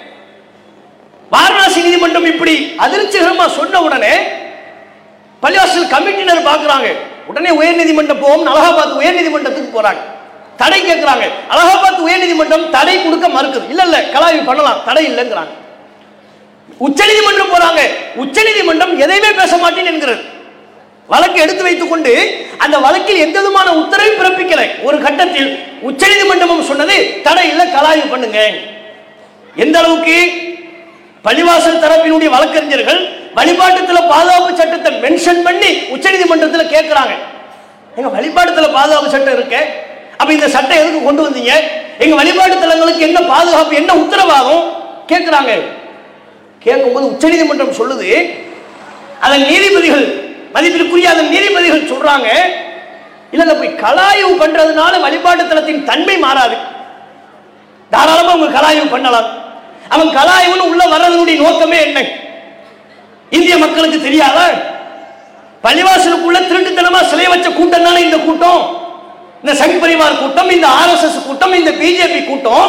வாரணாசி நீதிமன்றம் இப்படி அதிர்ச்சிகரமா சொன்ன உடனே பள்ளிவாசல் கமிட்டினர் பார்க்கறாங்க உடனே உயர் நீதிமன்றம் போவோம் அலகாபாத் உயர் நீதிமன்றத்துக்கு போறாங்க தடை கேட்கறாங்க அலகாபாத் உயர் நீதிமன்றம் தடை கொடுக்க மறுக்குது இல்ல இல்ல கலாய்வு பண்ணலாம் தடை இல்லைங்கிறாங்க உச்சநீதிமன்றம் போறாங்க உச்சநீதிமன்றம் எதையுமே பேச மாட்டேன் என்கிறது வழக்கு எடுத்து வைத்துக் கொண்டு அந்த வழக்கில் எந்த விதமான உத்தரவையும் பிறப்பிக்கலை ஒரு கட்டத்தில் உச்சநீதிமன்றமும் சொன்னது தடை இல்லை கலாய்வு பண்ணுங்க எந்த அளவுக்கு பள்ளிவாசல் தரப்பினுடைய வழக்கறிஞர்கள் வழிபாட்டுத்துல பாதுகாப்பு சட்டத்தை மென்ஷன் பண்ணி உச்சநீதிமன்றத்தில் கேட்கிறாங்க எங்க வழிபாட்டுத்துல பாதுகாப்பு சட்டம் இருக்கு அப்ப இந்த சட்டம் எதுக்கு கொண்டு வந்தீங்க எங்க வழிபாட்டு தலங்களுக்கு என்ன பாதுகாப்பு என்ன உத்தரவாதம் கேட்கிறாங்க கேட்கும்போது உச்சநீதிமன்றம் சொல்லுது அதன் நீதிபதிகள் மதிப்பிற்குரிய அதன் நீதிபதிகள் சொல்றாங்க இல்ல போய் கலாய்வு பண்றதுனால வழிபாட்டு தலத்தின் தன்மை மாறாது தாராளமா உங்க கலாய்வு பண்ணலாம் அவன் கலாய்வுன்னு உள்ள வர்றதனுடைய நோக்கமே என்ன இந்திய மக்களுக்கு தெரியாதா பள்ளிவாசலுக்குள்ள திருட்டுத்தனமா சிலை வச்ச கூட்டம் தானே இந்த கூட்டம் இந்த சங் பரிவார் கூட்டம் இந்த ஆர்எஸ்எஸ் கூட்டம் இந்த பிஜேபி கூட்டம்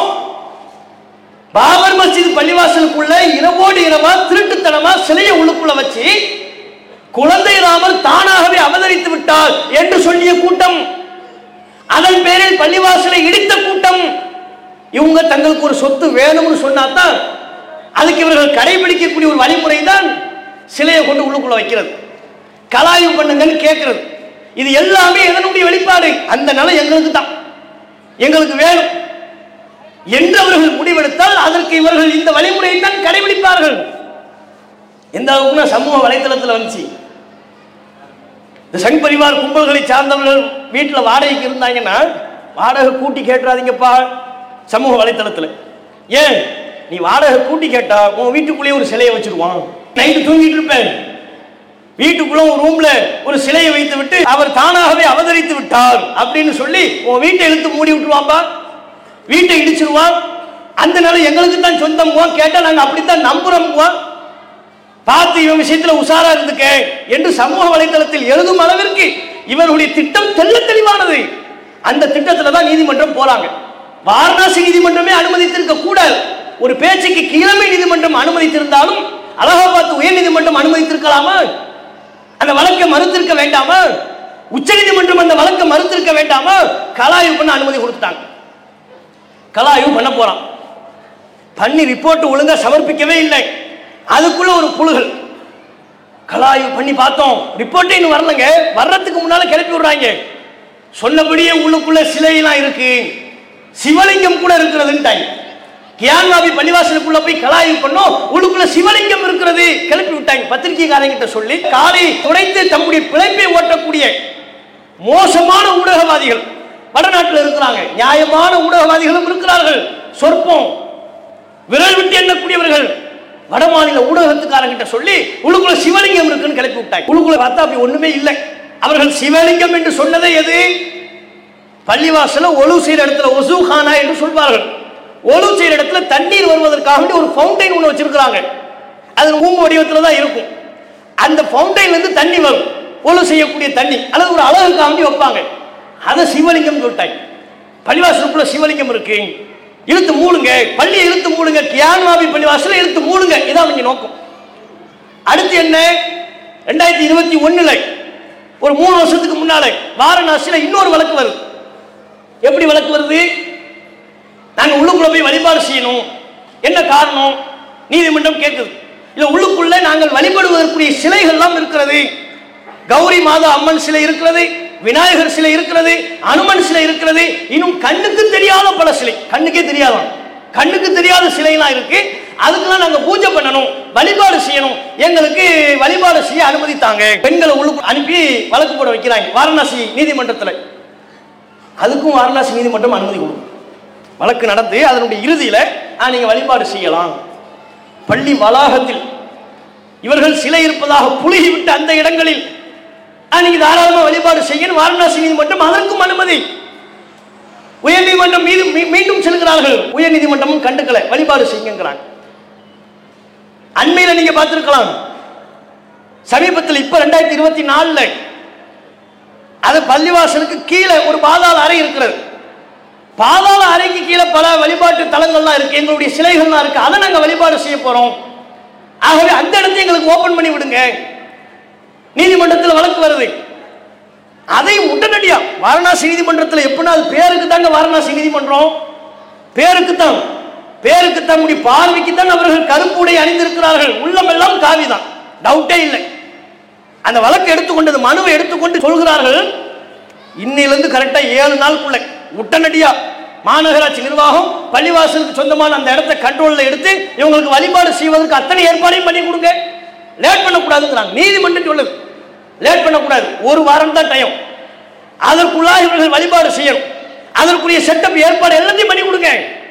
பாபர் மஸ்ஜித் பள்ளிவாசலுக்குள்ள இரவோடு இரவா திருட்டுத்தனமா சிலையை உள்ளுக்குள்ள வச்சு குழந்தை ராமர் தானாகவே அவதரித்து விட்டார் என்று சொல்லிய கூட்டம் அதன் பேரில் பள்ளிவாசலை இடித்த கூட்டம் இவங்க தங்களுக்கு ஒரு சொத்து வேணும்னு சொன்னாதான் அதுக்கு இவர்கள் கடைபிடிக்கக்கூடிய ஒரு வழிமுறை தான் சிலையை கொண்டு உள்ளுக்குள்ள வைக்கிறது கலாய்வு பண்ணுங்கன்னு கேட்கிறது இது எல்லாமே எதனுடைய வெளிப்பாடு அந்த நிலம் எங்களுக்கு தான் எங்களுக்கு வேணும் என்று அவர்கள் முடிவெடுத்தால் அதற்கு இவர்கள் இந்த வழிமுறையை தான் கடைபிடிப்பார்கள் எந்த அளவுக்குன்னா சமூக வலைத்தளத்தில் வந்துச்சு இந்த சங் பரிவார் கும்பல்களை சார்ந்தவர்கள் வீட்டில் வாடகைக்கு இருந்தாங்கன்னா வாடகை கூட்டி கேட்டுறாதீங்கப்பா சமூக வலைத்தளத்தில் ஏன் நீ வாடகை கூட்டி கேட்டா உன் வீட்டுக்குள்ளேயே ஒரு சிலையை வச்சிருவான் நைட்டு தூங்கிட்டு இருப்பேன் வீட்டுக்குள்ள ஒரு ரூம்ல ஒரு சிலையை வைத்து விட்டு அவர் தானாகவே அவதரித்து விட்டார் அப்படின்னு சொல்லி உன் வீட்டை இழுத்து மூடி விட்டுருவான்பா வீட்டை இடிச்சிருவான் அந்த நிலை எங்களுக்கு தான் சொந்தம் கேட்டா நாங்க அப்படித்தான் நம்புறோம் பார்த்து இவன் விஷயத்துல உஷாரா இருந்துக்க என்று சமூக வலைதளத்தில் எழுதும் அளவிற்கு இவருடைய திட்டம் தெள்ள தெளிவானது அந்த திட்டத்துல தான் நீதிமன்றம் போறாங்க வாரணாசி நீதிமன்றமே அனுமதித்திருக்க கூடாது ஒரு பேச்சுக்கு கீழமை நீதிமன்றம் அனுமதித்திருந்தாலும் அலகாபாத் உயர் நீதிமன்றம் அனுமதித்திருக்கலாமா அந்த வழக்கை மறுத்திருக்க வேண்டாமா உச்ச நீதிமன்றம் அந்த வழக்கை மறுத்திருக்க வேண்டாமா கலாய்வு பண்ண அனுமதி கொடுத்துட்டாங்க கலாய்வு பண்ண போறான் பண்ணி ரிப்போர்ட் ஒழுங்கா சமர்ப்பிக்கவே இல்லை அதுக்குள்ள ஒரு புழுகள் கலாய்வு பண்ணி பார்த்தோம் ரிப்போர்ட்டே இன்னும் வரலங்க வர்றதுக்கு முன்னால கிளப்பி விடுறாங்க சொன்னபடியே உள்ளுக்குள்ள சிலையெல்லாம் இருக்கு சிவலிங்கம் கூட இருக்கிறதுன்ட்டாங்க கியான்வாபி பள்ளிவாசலுக்குள்ள போய் கலாய்வு பண்ணோம் உள்ளுக்குள்ள சிவலிங்கம் இருக்கிறது கிளப்பி விட்டாங்க பத்திரிகைக்காரங்கிட்ட சொல்லி காலை துடைத்து தம்முடைய பிழைப்பை ஓட்டக்கூடிய மோசமான ஊடகவாதிகள் வடநாட்டில் இருக்கிறாங்க நியாயமான ஊடகவாதிகளும் இருக்கிறார்கள் சொற்பம் விரல் விட்டு எண்ணக்கூடியவர்கள் வட மாநில ஊடகத்துக்காரங்கிட்ட சொல்லி உள்ளுக்குள்ள சிவலிங்கம் இருக்குன்னு கிளப்பி விட்டாங்க உள்ளுக்குள்ள பார்த்தா அப்படி ஒண்ணுமே இல்லை அவர்கள் சிவலிங்கம் என்று சொன்னதே எது பள்ளிவாசல ஒழு செய்யற இடத்துல ஒசுகானா என்று சொல்வார்கள் ஒழு செய்யற இடத்துல தண்ணீர் வருவதற்காக வேண்டி ஒரு ஃபவுண்டைன் ஒன்று வச்சிருக்கிறாங்க அது ஊம்பு வடிவத்தில் தான் இருக்கும் அந்த ஃபவுண்டைன்ல இருந்து தண்ணி வரும் ஒழு செய்யக்கூடிய தண்ணி அல்லது ஒரு அழகுக்காக வேண்டி வைப்பாங்க அதை சிவலிங்கம் சொல்லிட்டாங்க பள்ளிவாசலுக்குள்ள சிவலிங்கம் இருக்கு இழுத்து மூடுங்க பள்ளியை இழுத்து மூடுங்க கியான்வாபி பள்ளிவாசல இழுத்து மூடுங்க இதான் அவங்க நோக்கம் அடுத்து என்ன ரெண்டாயிரத்தி இருபத்தி ஒண்ணுல ஒரு மூணு வருஷத்துக்கு முன்னால வாரணாசியில இன்னொரு வழக்கு வருது எப்படி வழக்கு வருது நாங்க உள்ளுக்குள்ள போய் வழிபாடு செய்யணும் என்ன காரணம் நீதிமன்றம் கேட்குது இல்ல உள்ளுக்குள்ள நாங்கள் வழிபடுவதற்குரிய சிலைகள்லாம் இருக்கிறது கௌரி மாதா அம்மன் சிலை இருக்கிறது விநாயகர் சிலை இருக்கிறது அனுமன் சிலை இருக்கிறது இன்னும் கண்ணுக்கு தெரியாத பல சிலை கண்ணுக்கே தெரியாதான் கண்ணுக்கு தெரியாத சிலைலாம் இருக்கு அதுக்கெல்லாம் நாங்க பூஜை பண்ணணும் வழிபாடு செய்யணும் எங்களுக்கு வழிபாடு செய்ய அனுமதித்தாங்க பெண்களை உள்ளுக்கு அனுப்பி வழக்கு போட வைக்கிறாங்க வாரணாசி நீதிமன்றத்தில் அதுக்கும் வாரணாசி நீதிமன்றம் அனுமதி கொடுக்கும் வழக்கு நடந்து அதனுடைய இறுதியில் நீங்க வழிபாடு செய்யலாம் பள்ளி வளாகத்தில் இவர்கள் சிலை இருப்பதாக புழுகிவிட்ட அந்த இடங்களில் ஆ, நீங்க தாராளமா வழிபாடு செய்யணும் வாரணாசி நீதிமன்றம் அதற்கும் அனுமதி உயர்நீதிமன்றம் மீது மீ- மீண்டும் செல்கிறார்கள் உயர்நீதிமன்றமும் கண்டுக்கல வழிபாடு செய்யுங்கிறாங்க அண்மையில நீங்க பார்த்திருக்கலாம் சமீபத்தில் இப்ப ரெண்டாயிரத்தி இருபத்தி நாலுல அது பள்ளிவாசலுக்கு கீழே ஒரு பாதாள அறை இருக்கிறது பாதாள அறைக்கு கீழே பல வழிபாட்டு தலங்கள்லாம் இருக்கு எங்களுடைய சிலைகள்லாம் இருக்கு அதை நாங்க வழிபாடு செய்ய போறோம் ஆகவே அந்த இடத்தை எங்களுக்கு ஓபன் பண்ணி விடுங்க நீதிமன்றத்தில் வழக்கு வருது அதை உடனடியா வாரணாசி நீதிமன்றத்தில் எப்படின்னா அது பேருக்கு தாங்க வாரணாசி நீதிமன்றம் பேருக்கு தான் பேருக்கு தம்முடைய பார்வைக்கு தான் அவர்கள் கருப்பு உடை அணிந்திருக்கிறார்கள் உள்ளமெல்லாம் காவிதான் டவுட்டே இல்லை அந்த வழக்கு எடுத்துக்கொண்டது மனுவை எடுத்துக்கொண்டு சொல்கிறார்கள் இன்னிலிருந்து கரெக்டா ஏழு நாளுக்குள்ள உடனடியா மாநகராட்சி நிர்வாகம் பள்ளிவாசலுக்கு சொந்தமான அந்த இடத்தை கண்ட்ரோல்ல எடுத்து இவங்களுக்கு வழிபாடு செய்வதற்கு அத்தனை ஏற்பாடையும் பண்ணி கொடுங்க லேட் பண்ணக்கூடாதுங்கிறாங்க நீதிமன்றம் சொல்லுது லேட் பண்ணக்கூடாது ஒரு வாரம் தான் டைம் அதற்குள்ளாக இவர்கள் வழிபாடு செய்யணும் அதற்குரிய செட்டப் ஏற்பாடு எல்லாத்தையும் பண்ணி கொடுங்க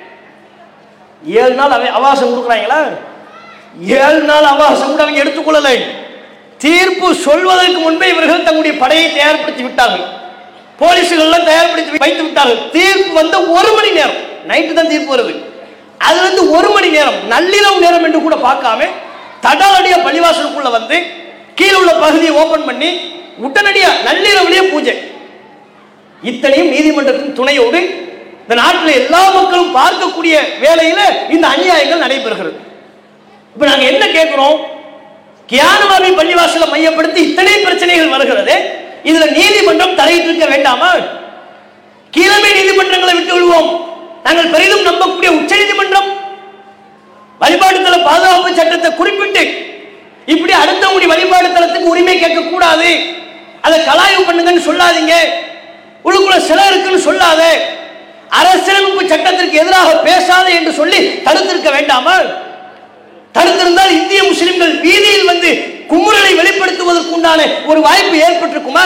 ஏழு நாள் அவ அவகாசம் கொடுக்குறாங்களா ஏழு நாள் அவகாசம் கூட அவங்க எடுத்துக்கொள்ளலை தீர்ப்பு சொல்வதற்கு முன்பே இவர்கள் தங்களுடைய படையை தயார்படுத்தி விட்டார்கள் போலீசுகள்லாம் தயார்படுத்தி வைத்து விட்டார்கள் தீர்ப்பு வந்த ஒரு மணி நேரம் நைட்டு தான் தீர்ப்பு வருது அது வந்து ஒரு மணி நேரம் நள்ளிரவு நேரம் என்று கூட பார்க்காம தடாலடியா பள்ளிவாசலுக்குள்ள வந்து கீழே உள்ள பகுதியை ஓபன் பண்ணி உடனடியா நள்ளிரவுலயே பூஜை இத்தனையும் நீதிமன்றத்தின் துணையோடு இந்த நாட்டில் எல்லா மக்களும் பார்க்கக்கூடிய வேலையில இந்த அநியாயங்கள் நடைபெறுகிறது இப்ப நாங்க என்ன கேட்கிறோம் கியானவாமி பள்ளிவாசலை மையப்படுத்தி இத்தனை பிரச்சனைகள் வருகிறது இதுல நீதிமன்றம் தலையிட்டிருக்க வேண்டாமா கீழமை நீதிமன்றங்களை விட்டு விடுவோம் நாங்கள் பெரிதும் நம்பக்கூடிய உச்ச நீதிமன்றம் வழிபாடு தல பாதுகாப்பு சட்டத்தை குறிப்பிட்டு இப்படி அடுத்தவங்களுடைய வழிபாடு தலத்துக்கு உரிமை கேட்க கூடாது அதை கலாய்வு பண்ணுங்கன்னு சொல்லாதீங்க உள்ளுக்குள்ள சிலை இருக்குன்னு சொல்லாத அரசியலமைப்பு சட்டத்திற்கு எதிராக பேசாத என்று சொல்லி தடுத்திருக்க வேண்டாமா தடுத்திருந்தால் இந்திய முஸ்லிம்கள் வீதியில் வந்து குமுறலை வெளிப்படுத்துவதற்கு உண்டான ஒரு வாய்ப்பு ஏற்பட்டிருக்குமா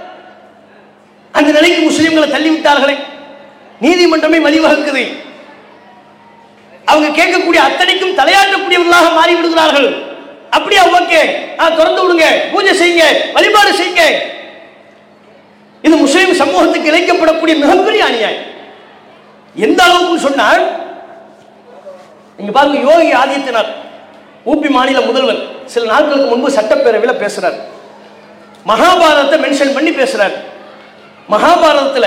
அந்த நிலைக்கு முஸ்லிம்களை தள்ளிவிட்டார்களே நீதிமன்றமே வழிவகுக்குது அவங்க கேட்கக்கூடிய அத்தனைக்கும் தலையாட்டக்கூடியவர்களாக மாறி விடுகிறார்கள் அப்படியா ஓகே ஆ திறந்து விடுங்க பூஜை செய்யுங்க வழிபாடு செய்யுங்க இது முஸ்லிம் சமூகத்துக்கு இழைக்கப்படக்கூடிய மிகப்பெரிய அநியாயம் எந்த அளவுக்கு சொன்னால் நீங்க பாருங்க யோகி ஆதித்யநாத் ஊபி மாநில முதல்வர் சில நாட்களுக்கு முன்பு சட்டப்பேரவையில் பேசுறார் மகாபாரதத்தை மென்ஷன் பண்ணி பேசுறார் மகாபாரதத்தில்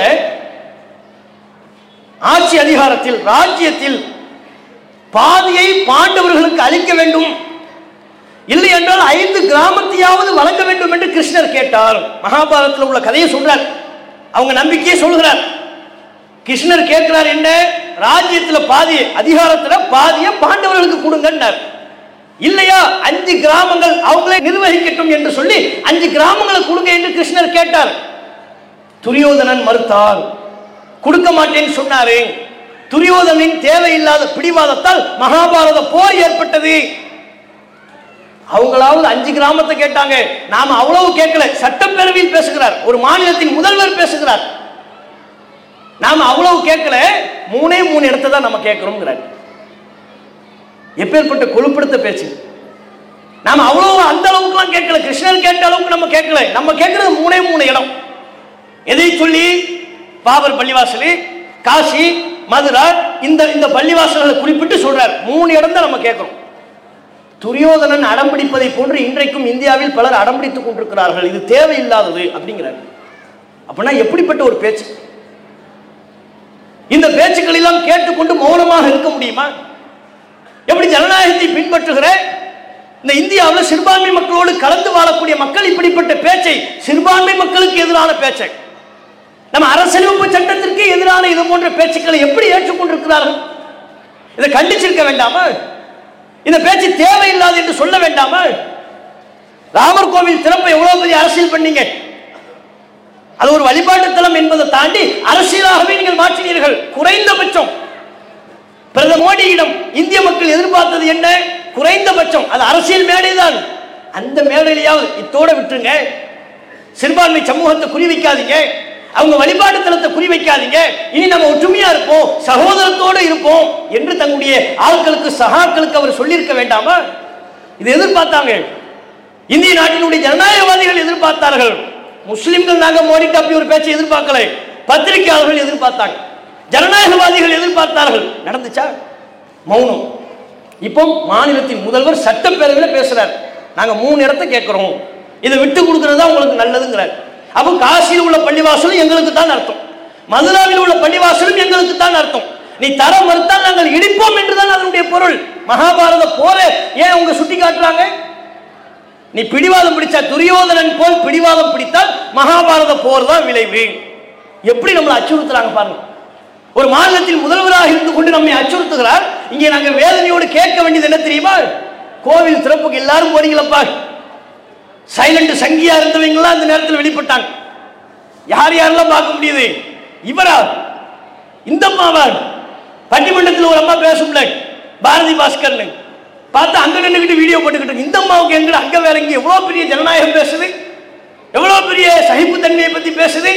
ஆட்சி அதிகாரத்தில் ராஜ்யத்தில் பாதியை பாண்டவர்களுக்கு அளிக்க வேண்டும் இல்லை என்றால் ஐந்து கிராமத்தையாவது வழங்க வேண்டும் என்று கிருஷ்ணர் கேட்டார் மகாபாரதத்தில் உள்ள கதையை சொல்றார் அவங்க நம்பிக்கையை சொல்கிறார் கிருஷ்ணர் கேட்கிறார் என்ன ராஜ்யத்துல பாதி அதிகாரத்துல பாதிய பாண்டவர்களுக்கு கொடுங்கன்னார் இல்லையா அஞ்சு கிராமங்கள் அவங்களே நிர்வகிக்கட்டும் என்று சொல்லி அஞ்சு கிராமங்களை கொடுங்க என்று கிருஷ்ணர் கேட்டார் துரியோதனன் மறுத்தார் கொடுக்க மாட்டேன்னு சொன்னாரு துரியோதனின் தேவையில்லாத பிடிவாதத்தால் மகாபாரத போர் ஏற்பட்டது அவங்களாவது அஞ்சு கிராமத்தை கேட்டாங்க நாம அவ்வளவு கேட்கல சட்டப்பேரவையில் பேசுகிறார் ஒரு மாநிலத்தின் முதல்வர் பேசுகிறார் நாம அவ்வளவு கேட்கல மூணே மூணு இடத்தை தான் நம்ம கேட்கிறோம்ங்கிறார் எப்பேற்பட்ட கொழுப்படுத்த பேச்சு நாம அவ்வளவு அந்த அளவுக்குலாம் கேட்கல கிருஷ்ணர் கேட்ட அளவுக்கு நம்ம கேட்கல நம்ம கேட்கறது மூணே மூணு இடம் எதை சொல்லி பாபர் பள்ளிவாசல் காசி மதுரா இந்த இந்த பள்ளிவாசல்களை குறிப்பிட்டு சொல்றார் மூணு இடம் தான் நம்ம கேட்கிறோம் துரியோதனன் அடம்பிடிப்பதை போன்று இன்றைக்கும் இந்தியாவில் பலர் அடம்பிடித்துக் கொண்டிருக்கிறார்கள் இது தேவையில்லாதது அப்படிங்கிறார் அப்படின்னா எப்படிப்பட்ட ஒரு பேச்சு இந்த பேச்சுக்கள் எல்லாம் கேட்டுக்கொண்டு மௌனமாக இருக்க முடியுமா எப்படி ஜனநாயகத்தை பின்பற்றுகிற இந்த இந்தியாவில் சிறுபான்மை மக்களோடு கலந்து வாழக்கூடிய மக்கள் இப்படிப்பட்ட பேச்சை சிறுபான்மை மக்களுக்கு எதிரான பேச்சை நம்ம அரசியலமைப்பு சட்டத்திற்கு எதிரான இது போன்ற பேச்சுக்களை எப்படி ஏற்றுக்கொண்டிருக்கிறார்கள் இதை கண்டிச்சிருக்க வேண்டாமா இந்த பேச்சு தேவையில்லாது என்று சொல்ல வேண்டாமா ராமர் கோவில் திறப்பை எவ்வளவு பெரிய அரசியல் பண்ணீங்க அது ஒரு வழிபாட்டு தலம் என்பதை தாண்டி அரசியலாகவே நீங்கள் மாற்றினீர்கள் குறைந்தபட்சம் பிரதமர் மோடியிடம் இந்திய மக்கள் எதிர்பார்த்தது என்ன குறைந்தபட்சம் அது அரசியல் மேடைதான் அந்த மேடையிலையாவது இத்தோட விட்டுருங்க சிறுபான்மை சமூகத்தை குறி வைக்காதீங்க அவங்க வழிபாட்டு தலத்தை குறி வைக்காதீங்க இனி நம்ம ஒற்றுமையா இருப்போம் சகோதரத்தோடு இருப்போம் என்று தங்களுடைய ஆட்களுக்கு சகாக்களுக்கு அவர் சொல்லியிருக்க வேண்டாமா இது எதிர்பார்த்தாங்க இந்திய நாட்டினுடைய ஜனநாயகவாதிகள் எதிர்பார்த்தார்கள் முஸ்லிம்கள் நாங்க மோடிட்டு அப்படி ஒரு பேச்சை எதிர்பார்க்கல பத்திரிகையாளர்கள் எதிர்பார்த்தாங்க ஜனநாயகவாதிகள் எதிர்பார்த்தார்கள் நடந்துச்சா மௌனம் இப்போ மாநிலத்தின் முதல்வர் சட்டப்பேரவையில் பேசுறார் நாங்க மூணு இடத்தை கேட்கிறோம் இதை விட்டு கொடுக்கறது தான் உங்களுக்கு நல்லதுங்கிறார் அப்போ காசியில் உள்ள பள்ளிவாசலும் எங்களுக்கு தான் அர்த்தம் மதுராவில் உள்ள பள்ளிவாசலும் எங்களுக்கு தான் அர்த்தம் நீ தர மறுத்தால் நாங்கள் இடிப்போம் என்றுதான் அதனுடைய பொருள் மகாபாரத போர ஏன் அவங்க சுட்டி காட்டுறாங்க நீ பிடிவாதம் பிடிச்சா துரியோதனன் போல் பிடிவாதம் பிடித்தால் மகாபாரத போர் தான் விளைவு எப்படி நம்மளை அச்சுறுத்துறாங்க பாருங்க ஒரு மாநிலத்தில் முதல்வராக இருந்து கொண்டு நம்மை அச்சுறுத்துகிறார் இங்கே நாங்க வேதனையோடு கேட்க வேண்டியது என்ன தெரியுமா கோவில் திறப்புக்கு எல்லாரும் போறீங்களப்பா சைலண்ட் சங்கியா இருந்தவங்களாம் அந்த நேரத்தில் வெளிப்பட்டாங்க யார் யாரெல்லாம் பார்க்க முடியுது இவரா இந்த அம்மாவா பட்டிமன்றத்தில் ஒரு அம்மா பேசும்ல பாரதி பாஸ்கர்னு பார்த்து அங்க நின்றுக்கிட்டு வீடியோ போட்டுக்கிட்டு இருக்கு. இந்த அம்மாவுக்கு எங்க அங்க வேற இங்க எவ்வளவு பெரிய ஜனநாயகம் பேசுது எவ்வளவு பெரிய சகிப்புத்தன்மையை பத்தி பேசுது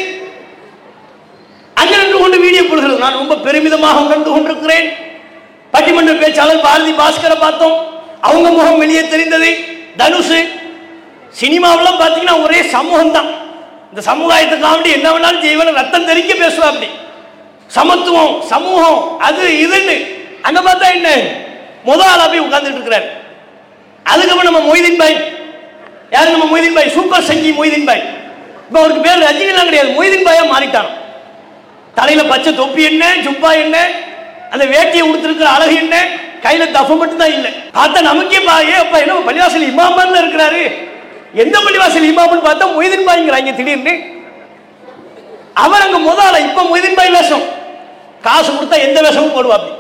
அங்க நின்று கொண்டு வீடியோ போடுகிறது நான் ரொம்ப பெருமிதமாக உணர்ந்து கொண்டிருக்கிறேன் பட்டிமன்ற பேச்சாளர் பாரதி பாஸ்கரை பார்த்தோம் அவங்க முகம் வெளியே தெரிந்தது தனுஷ் சினிமாவெல்லாம் பார்த்தீங்கன்னா ஒரே சமூகம் தான் இந்த சமுதாயத்தை காமெடி என்ன வேணாலும் செய்வன ரத்தம் தெறிக்க பேசுவா அப்படி சமத்துவம் சமூகம் அது இதுன்னு அங்க பார்த்தா என்ன முத ஆளா போய் உட்கார்ந்துட்டு இருக்கிறார் அதுக்கப்புறம் நம்ம மொய்தீன் பாய் யாரு நம்ம மொய்தீன் பாய் சூப்பர் சங்கி மொய்தீன் பாய் இப்போ அவருக்கு பேர் ரஜினிலாம் கிடையாது மொய்தீன் பாயா மாறிட்டான் தலையில பச்சை தொப்பி என்ன ஜுப்பா என்ன அந்த வேட்டியை உடுத்திருக்கிற அழகு என்ன கையில தஃப மட்டும் தான் இல்லை பார்த்தா நமக்கே பா ஏ அப்பா என்ன பள்ளிவாசல் இமாமன் இருக்கிறாரு எந்த பள்ளிவாசல் இமாமன் பார்த்தா மொய்தீன் பாய்ங்கிறாங்க திடீர்னு அவர் அங்க முதல்ல இப்ப மொய்தீன் பாய் வேஷம் காசு கொடுத்தா எந்த வேஷமும் போடுவாப்படி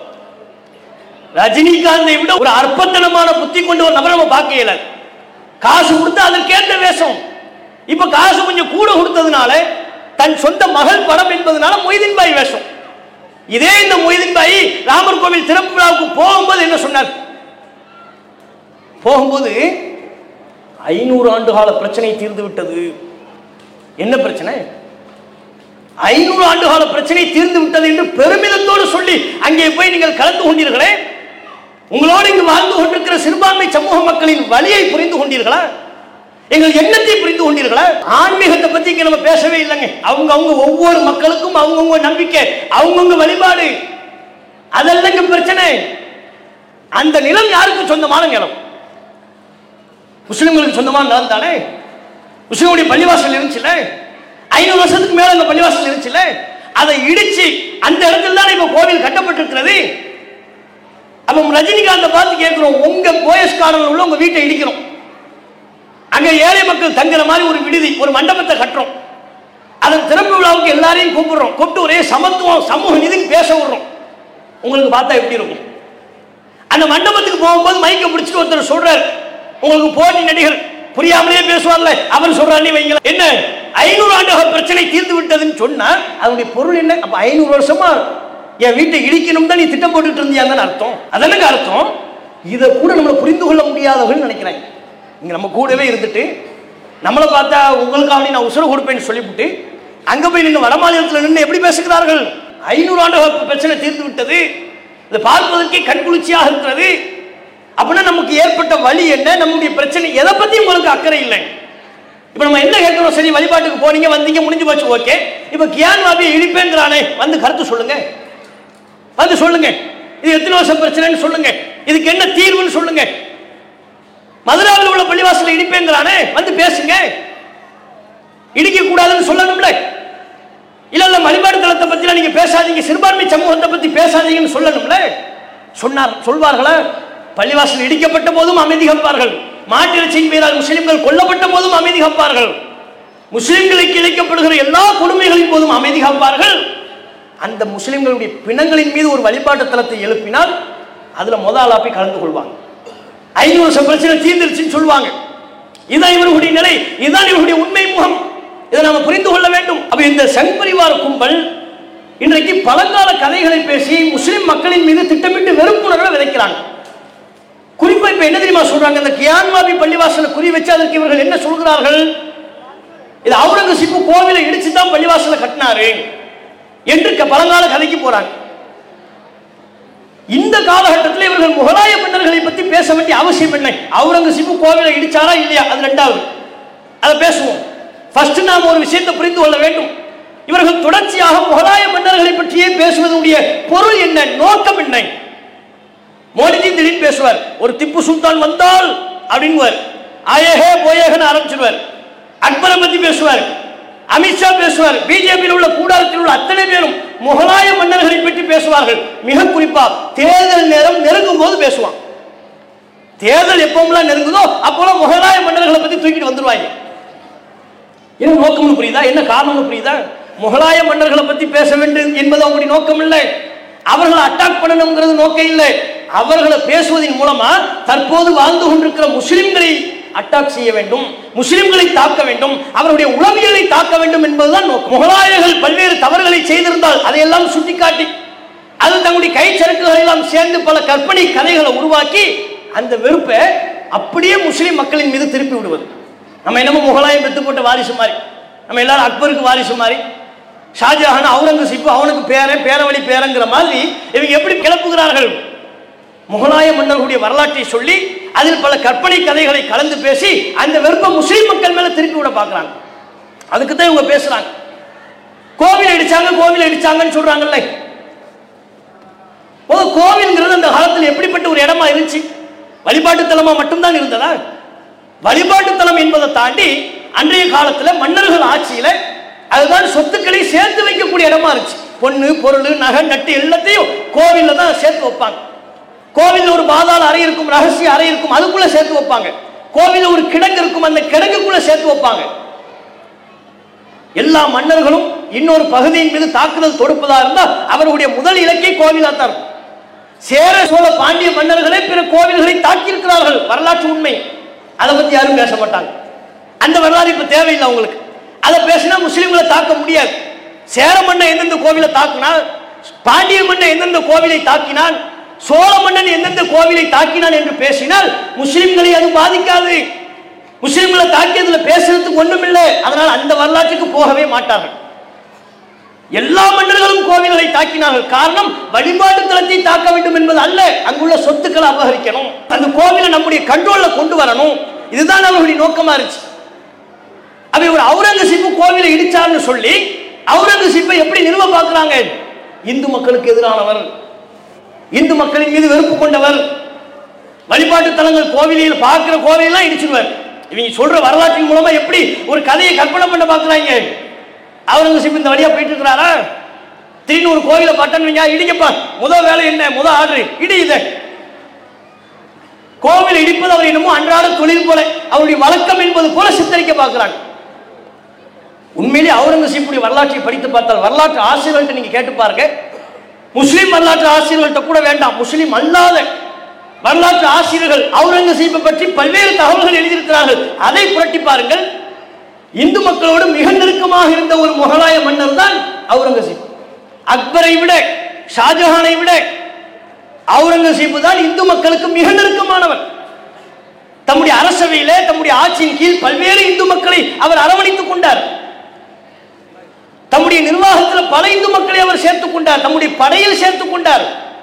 ரஜினிகாந்தை விட ஒரு அற்பத்தனமான புத்தி கொண்டு ஒரு நபரை நம்ம பார்க்க இயலாது காசு கொடுத்தா அதற்கேற்ற வேஷம் இப்ப காசு கொஞ்சம் கூட கொடுத்ததுனால தன் சொந்த மகள் படம் என்பதனால மொய்தீன் பாய் வேஷம் இதே இந்த மொய்தீன் பாய் ராமர் கோவில் திறப்பு விழாவுக்கு போகும்போது என்ன சொன்னார் போகும்போது ஐநூறு ஆண்டு கால பிரச்சனை தீர்ந்து விட்டது என்ன பிரச்சனை ஐநூறு ஆண்டு கால பிரச்சனை தீர்ந்து விட்டது என்று பெருமிதத்தோடு சொல்லி அங்கே போய் நீங்கள் கலந்து கொண்டீர்களே உங்களோடு இங்கு வாழ்ந்து கொண்டிருக்கிற சிறுபான்மை சமூக மக்களின் வழியை புரிந்து கொண்டீர்களா எங்கள் எண்ணத்தை புரிந்து கொண்டீர்களா ஆன்மீகத்தை பத்தி இங்க நம்ம பேசவே இல்லைங்க அவங்க அவங்க ஒவ்வொரு மக்களுக்கும் அவங்கவுங்க நம்பிக்கை அவங்கவுங்க வழிபாடு அதெல்லாம் இங்க பிரச்சனை அந்த நிலம் யாருக்கு சொந்தமான நிலம் முஸ்லிம்களுக்கு சொந்தமான நிலம் தானே முஸ்லிமுடைய பள்ளிவாசல் இருந்துச்சுல்ல ஐநூறு வருஷத்துக்கு மேல அந்த பள்ளிவாசல் இருந்துச்சுல்ல அதை இடிச்சு அந்த இடத்துல தானே இப்ப கோவில் கட்டப்பட்டிருக்கிறது அப்ப ரஜினிகாந்த பார்த்து கேட்கிறோம் உங்க போயஸ் கார்டன் உள்ள உங்க வீட்டை இடிக்கிறோம் அங்க ஏழை மக்கள் தங்குற மாதிரி ஒரு விடுதி ஒரு மண்டபத்தை கட்டுறோம் அதன் திறப்பு விழாவுக்கு எல்லாரையும் கூப்பிடுறோம் கூப்பிட்டு ஒரே சமத்துவம் சமூக நீதின்னு பேச விடுறோம் உங்களுக்கு பார்த்தா எப்படி இருக்கும் அந்த மண்டபத்துக்கு போகும்போது மைக்க பிடிச்சிட்டு ஒருத்தர் சொல்றாரு உங்களுக்கு போட்டி நடிகர் புரியாமலே பேசுவார்ல அவர் சொல்றாரு வைங்கள என்ன ஐநூறு ஆண்டுகள் பிரச்சனை தீர்ந்து விட்டதுன்னு சொன்னா அதனுடைய பொருள் என்ன அப்ப ஐநூறு வருஷமா என் வீட்டை இடிக்கணும் தான் நீ திட்டம் போட்டுட்டு இருந்தியாங்கன்னு அர்த்தம் அதனங்க அர்த்தம் இதை கூட நம்மளை புரிந்து கொள்ள முடியாதவர்கள் நினைக்கிறேன் இங்க நம்ம கூடவே இருந்துட்டு நம்மளை பார்த்தா உங்களுக்காக நான் உசுர கொடுப்பேன்னு சொல்லிவிட்டு அங்க போய் நின்று வடமாநிலத்தில் நின்று எப்படி பேசுகிறார்கள் ஐநூறு ஆண்டு பிரச்சனை தீர்ந்து விட்டது இதை பார்ப்பதற்கே கண்குளிர்ச்சியாக இருக்கிறது அப்படின்னா நமக்கு ஏற்பட்ட வழி என்ன நம்முடைய பிரச்சனை எதை பத்தி உங்களுக்கு அக்கறை இல்லை இப்ப நம்ம என்ன கேட்கிறோம் சரி வழிபாட்டுக்கு போனீங்க வந்தீங்க முடிஞ்சு போச்சு ஓகே இப்ப கியான் வாபியை இழிப்பேங்கிறானே வந்து கருத்து சொல்லுங்க வந்து சொல்லுங்க இது எத்தனை வருஷம் பிரச்சனைன்னு சொல்லுங்க இதுக்கு என்ன தீர்வுன்னு சொல்லுங்க மதுராவில் உள்ள பள்ளிவாசல இடிப்பேங்கிறானே வந்து பேசுங்க இடிக்க கூடாதுன்னு சொல்லணும்ல இல்ல இல்ல வழிபாடு தளத்தை பத்தி நீங்க பேசாதீங்க சிறுபான்மை சமூகத்தை பத்தி பேசாதீங்கன்னு சொல்லணும்ல சொன்னார் சொல்வார்களா பள்ளிவாசல் இடிக்கப்பட்ட போதும் அமைதி காப்பார்கள் மாட்டிறைச்சியின் மீதால் முஸ்லிம்கள் கொல்லப்பட்ட போதும் அமைதி காப்பார்கள் முஸ்லிம்களுக்கு இழைக்கப்படுகிற எல்லா கொடுமைகளின் போதும் அமைதி காப்பார்கள் அந்த முஸ்லிம்களுடைய பிணங்களின் மீது ஒரு வழிபாட்டு தலத்தை எழுப்பினால் அதுல முத ஆளா போய் கலந்து கொள்வாங்க ஐநூறு வருஷம் பிரச்சனை தீர்ந்துருச்சுன்னு சொல்லுவாங்க இதுதான் இவர்களுடைய நிலை இதுதான் இவர்களுடைய உண்மை முகம் இதை நாம புரிந்து கொள்ள வேண்டும் அப்ப இந்த சங் பரிவார கும்பல் இன்றைக்கு பழங்கால கதைகளை பேசி முஸ்லிம் மக்களின் மீது திட்டமிட்டு வெறுப்புணர்வை விதைக்கிறாங்க குறிப்பா இப்ப என்ன தெரியுமா சொல்றாங்க இந்த கியான்வாபி பள்ளிவாசலை குறி வச்சு அதற்கு இவர்கள் என்ன சொல்கிறார்கள் இது அவுரங்கசீப்பு கோவிலை இடிச்சு தான் பள்ளிவாசலை கட்டினாரு என்று க- பழங்கால கதைக்கு போறாங்க இந்த காலகட்டத்தில் இவர்கள் முகலாய மன்னர்களை பத்தி பேச வேண்டிய அவசியம் என்ன அவுரங்கசீப்பு கோவிலை இடிச்சாரா இல்லையா அது ரெண்டாவது அதை பேசுவோம் ஃபர்ஸ்ட் நாம் ஒரு விஷயத்தை புரிந்து கொள்ள வேண்டும் இவர்கள் தொடர்ச்சியாக முகலாய மன்னர்களை பற்றியே பேசுவதனுடைய பொருள் என்ன நோக்கம் என்ன மோடிஜி திடீர்னு பேசுவார் ஒரு திப்பு சுல்தான் வந்தால் அப்படிங்குவார் ஆயேஹே போயேகன்னு ஆரம்பிச்சிருவார் அக்பரை பத்தி பேசுவார் அமித்ஷா பேசுவார் பிஜேபியில் உள்ள கூடாரத்தில் உள்ள அத்தனை பேரும் முகலாய மன்னர்களை பற்றி பேசுவார்கள் மிக குறிப்பா தேர்தல் நேரம் நெருங்கும் போது பேசுவான் தேர்தல் எப்பவும்லாம் நெருங்குதோ அப்போலாம் முகலாய மன்னர்களை பத்தி தூக்கிட்டு வந்துருவாங்க என்ன நோக்கம்னு புரியுதா என்ன காரணம்னு புரியுதா முகலாய மன்னர்களை பத்தி பேச வேண்டும் என்பது அவங்களுடைய நோக்கம் இல்லை அவர்களை அட்டாக் பண்ணணுங்கிறது நோக்கம் இல்லை அவர்களை பேசுவதன் மூலமா தற்போது வாழ்ந்து கொண்டிருக்கிற முஸ்லிம்களை அட்டாக் செய்ய வேண்டும் முஸ்லிம்களை தாக்க வேண்டும் அவருடைய உளவியலை தாக்க வேண்டும் என்பதுதான் நோக்கம் முகலாயர்கள் பல்வேறு தவறுகளை செய்திருந்தால் அதையெல்லாம் சுட்டிக்காட்டி அது தங்களுடைய கை சரக்குகளை எல்லாம் சேர்ந்து பல கற்பனை கதைகளை உருவாக்கி அந்த வெறுப்பை அப்படியே முஸ்லிம் மக்களின் மீது திருப்பி விடுவது நம்ம என்னமோ முகலாயம் பெத்து போட்ட வாரிசு மாதிரி நம்ம எல்லாரும் அக்பருக்கு வாரிசு மாதிரி ஷாஜஹான் அவுரங்கசீப்பு அவனுக்கு பேரன் பேரவழி பேரங்கிற மாதிரி இவங்க எப்படி கிளப்புகிறார்கள் முகலாய மன்னர்களுடைய வரலாற்றை சொல்லி அதில் பல கற்பனை கதைகளை கலந்து பேசி அந்த வெறுப்பை முஸ்லிம் மக்கள் மேல திருப்பி விட பார்க்கறாங்க அதுக்கு தான் இவங்க பேசுறாங்க கோவில் அடிச்சாங்க கோவில் அடிச்சாங்கன்னு சொல்றாங்கல்ல ஒரு கோவில்ங்கிறது அந்த காலத்தில் எப்படிப்பட்ட ஒரு இடமா இருந்துச்சு வழிபாட்டு தலமா மட்டும்தான் இருந்ததா வழிபாட்டு தலம் என்பதை தாண்டி அன்றைய காலத்துல மன்னர்கள் ஆட்சியில அதுதான் சொத்துக்களை சேர்த்து வைக்கக்கூடிய இடமா இருந்துச்சு பொண்ணு பொருள் நகை நட்டு எல்லாத்தையும் கோவில்ல தான் சேர்த்து வைப்பாங்க கோவில்ல ஒரு பாதாள அறை இருக்கும் ரகசிய அறை இருக்கும் அதுக்குள்ள சேர்த்து வைப்பாங்க கோவில்ல ஒரு கிடங்கு இருக்கும் அந்த கிடங்குக்குள்ள சேர்த்து வைப்பாங்க எல்லா மன்னர்களும் இன்னொரு பகுதியின் மீது தாக்குதல் தொடுப்பதா இருந்தா அவருடைய முதல் இலக்கை கோவிலா தான் இருக்கும் சேர சோழ பாண்டிய மன்னர்களே பிற கோவில்களை தாக்கியிருக்கிறார்கள் வரலாற்று உண்மை அதை பத்தி யாரும் பேச மாட்டாங்க அந்த வரலாறு இப்ப தேவையில்லை அவங்களுக்கு அதை பேசினா முஸ்லிம்களை தாக்க முடியாது சேர மன்னன் எந்தெந்த கோவிலை தாக்கினான் பாண்டிய மன்னன் எந்தெந்த கோவிலை தாக்கினான் சோழ மன்னன் எந்தெந்த கோவிலை தாக்கினான் என்று பேசினால் முஸ்லிம்களை அது பாதிக்காது முஸ்லிம்களை தாக்கியதுல பேசுறதுக்கு ஒண்ணுமில்லை அதனால் அந்த வரலாற்றுக்கு போகவே மாட்டார்கள் எல்லா மன்னர்களும் கோவில்களை தாக்கினார்கள் காரணம் வழிபாட்டு தலத்தை தாக்க வேண்டும் என்பது அல்ல அங்குள்ள சொத்துக்களை அபகரிக்கணும் அந்த கோவிலை நம்முடைய கண்ட்ரோல்ல கொண்டு வரணும் இதுதான் அவர்களுடைய நோக்கமா இருந்துச்சு அப்ப இவர் அவுரங்கசீப்பு கோவிலை இடிச்சார்னு சொல்லி அவுரங்கசீப்பை எப்படி நிறுவ பார்க்கறாங்க இந்து மக்களுக்கு எதிரானவர் இந்து மக்களின் மீது வெறுப்பு கொண்டவர் வழிபாட்டு தலங்கள் கோவிலில் பார்க்கிற கோவிலெல்லாம் இடிச்சிருவார் இவங்க சொல்ற வரலாற்றின் மூலமா எப்படி ஒரு கதையை கற்பனை பண்ண பார்க்கறாங்க அவுரங்கசீப் இந்த வழியா போயிட்டு இருக்கிறாரா திடீர்னு ஒரு கோவிலை பட்டன் இடிக்கப்பா முத வேலை என்ன முத ஆர்டர் இடி இதை கோவில் இடிப்பது அவர் என்னமோ அன்றாட தொழில் போல அவருடைய வழக்கம் என்பது போல சித்தரிக்க பார்க்கிறாங்க உண்மையிலே அவுரங்கசீப்புடைய வரலாற்றை படித்து பார்த்தால் வரலாற்று ஆசிரியர்கள்ட்ட நீங்க கேட்டு பாருங்க முஸ்லிம் வரலாற்று ஆசிரியர்கள்ட்ட கூட வேண்டாம் முஸ்லிம் அல்லாத வரலாற்று ஆசிரியர்கள் அவுரங்கசீப்பை பற்றி பல்வேறு தகவல்கள் எழுதியிருக்கிறார்கள் அதை புரட்டி பாருங்கள் இந்து மக்களோடு மிக நெருக்கமாக இருந்த ஒரு முகலாய மன்னர் தான் அவுரங்கசீப் அக்பரை விட ஷாஜஹானை விட அவுரங்கசீப் தான் இந்து மக்களுக்கு மிக நெருக்கமானவர் தம்முடைய அரசவையிலே தம்முடைய ஆட்சியின் கீழ் பல்வேறு இந்து மக்களை அவர் அரவணைத்துக் கொண்டார் தம்முடைய நிர்வாகத்தில் பல இந்து மக்களை அவர் சேர்த்துக் கொண்டார் தம்முடைய படையில் சேர்த்துக் கொண்டார்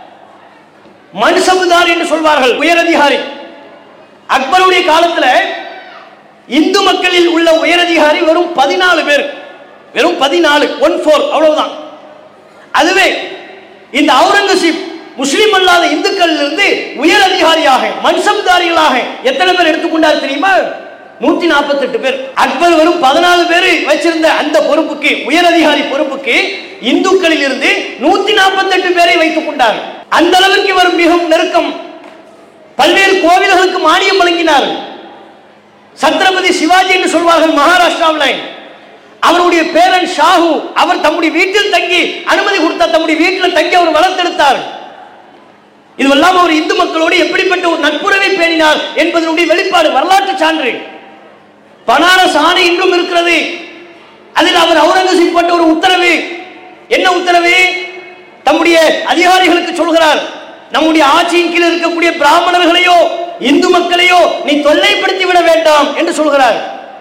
மன்சபுதார் என்று சொல்வார்கள் உயரதிகாரி அக்பருடைய காலத்துல இந்து மக்களில் உள்ள உயரதிகாரி வெறும் பதினாலு பேர் வெறும் பதினாலு ஒன் ஃபோர் அவ்வளவுதான் அதுவே இந்த அவுரங்கசீப் முஸ்லிம் அல்லாத இந்துக்கள் இருந்து உயர் அதிகாரியாக மன்சப்தாரிகளாக எத்தனை பேர் எடுத்துக்கொண்டார் தெரியுமா நூத்தி நாற்பத்தெட்டு பேர் அக்பர் வெறும் பதினாலு பேர் வச்சிருந்த அந்த பொறுப்புக்கு உயர் அதிகாரி பொறுப்புக்கு இந்துக்களில் இருந்து நூத்தி நாற்பத்தெட்டு பேரை வைத்துக் கொண்டார் அந்த அளவிற்கு இவர் மிகவும் நெருக்கம் பல்வேறு கோவில்களுக்கு மானியம் வழங்கினார் சத்ரபதி சிவாஜி என்று சொல்வார்கள் மகாராஷ்டிராவில் அவருடைய பேரன் ஷாஹு அவர் தம்முடைய வீட்டில் தங்கி அனுமதி கொடுத்தார் தம்முடைய வீட்டில் தங்கி அவர் வளர்த்தெடுத்தார் இதுவெல்லாம் அவர் இந்து மக்களோடு எப்படிப்பட்ட ஒரு நட்புறவை பேணினார் என்பதனுடைய வெளிப்பாடு வரலாற்று சான்று பனாரஸ் ஆணை இன்றும் இருக்கிறது அதில் அவர் அவுரங்கசீப் போட்ட ஒரு உத்தரவு என்ன உத்தரவு தம்முடைய அதிகாரிகளுக்கு சொல்கிறார் நம்முடைய ஆட்சியின் கீழ் இருக்கக்கூடிய பிராமணர்களையோ இந்து மக்களையோ நீ தொல்லைப்படுத்தி விட வேண்டாம் என்று சொல்கிறார்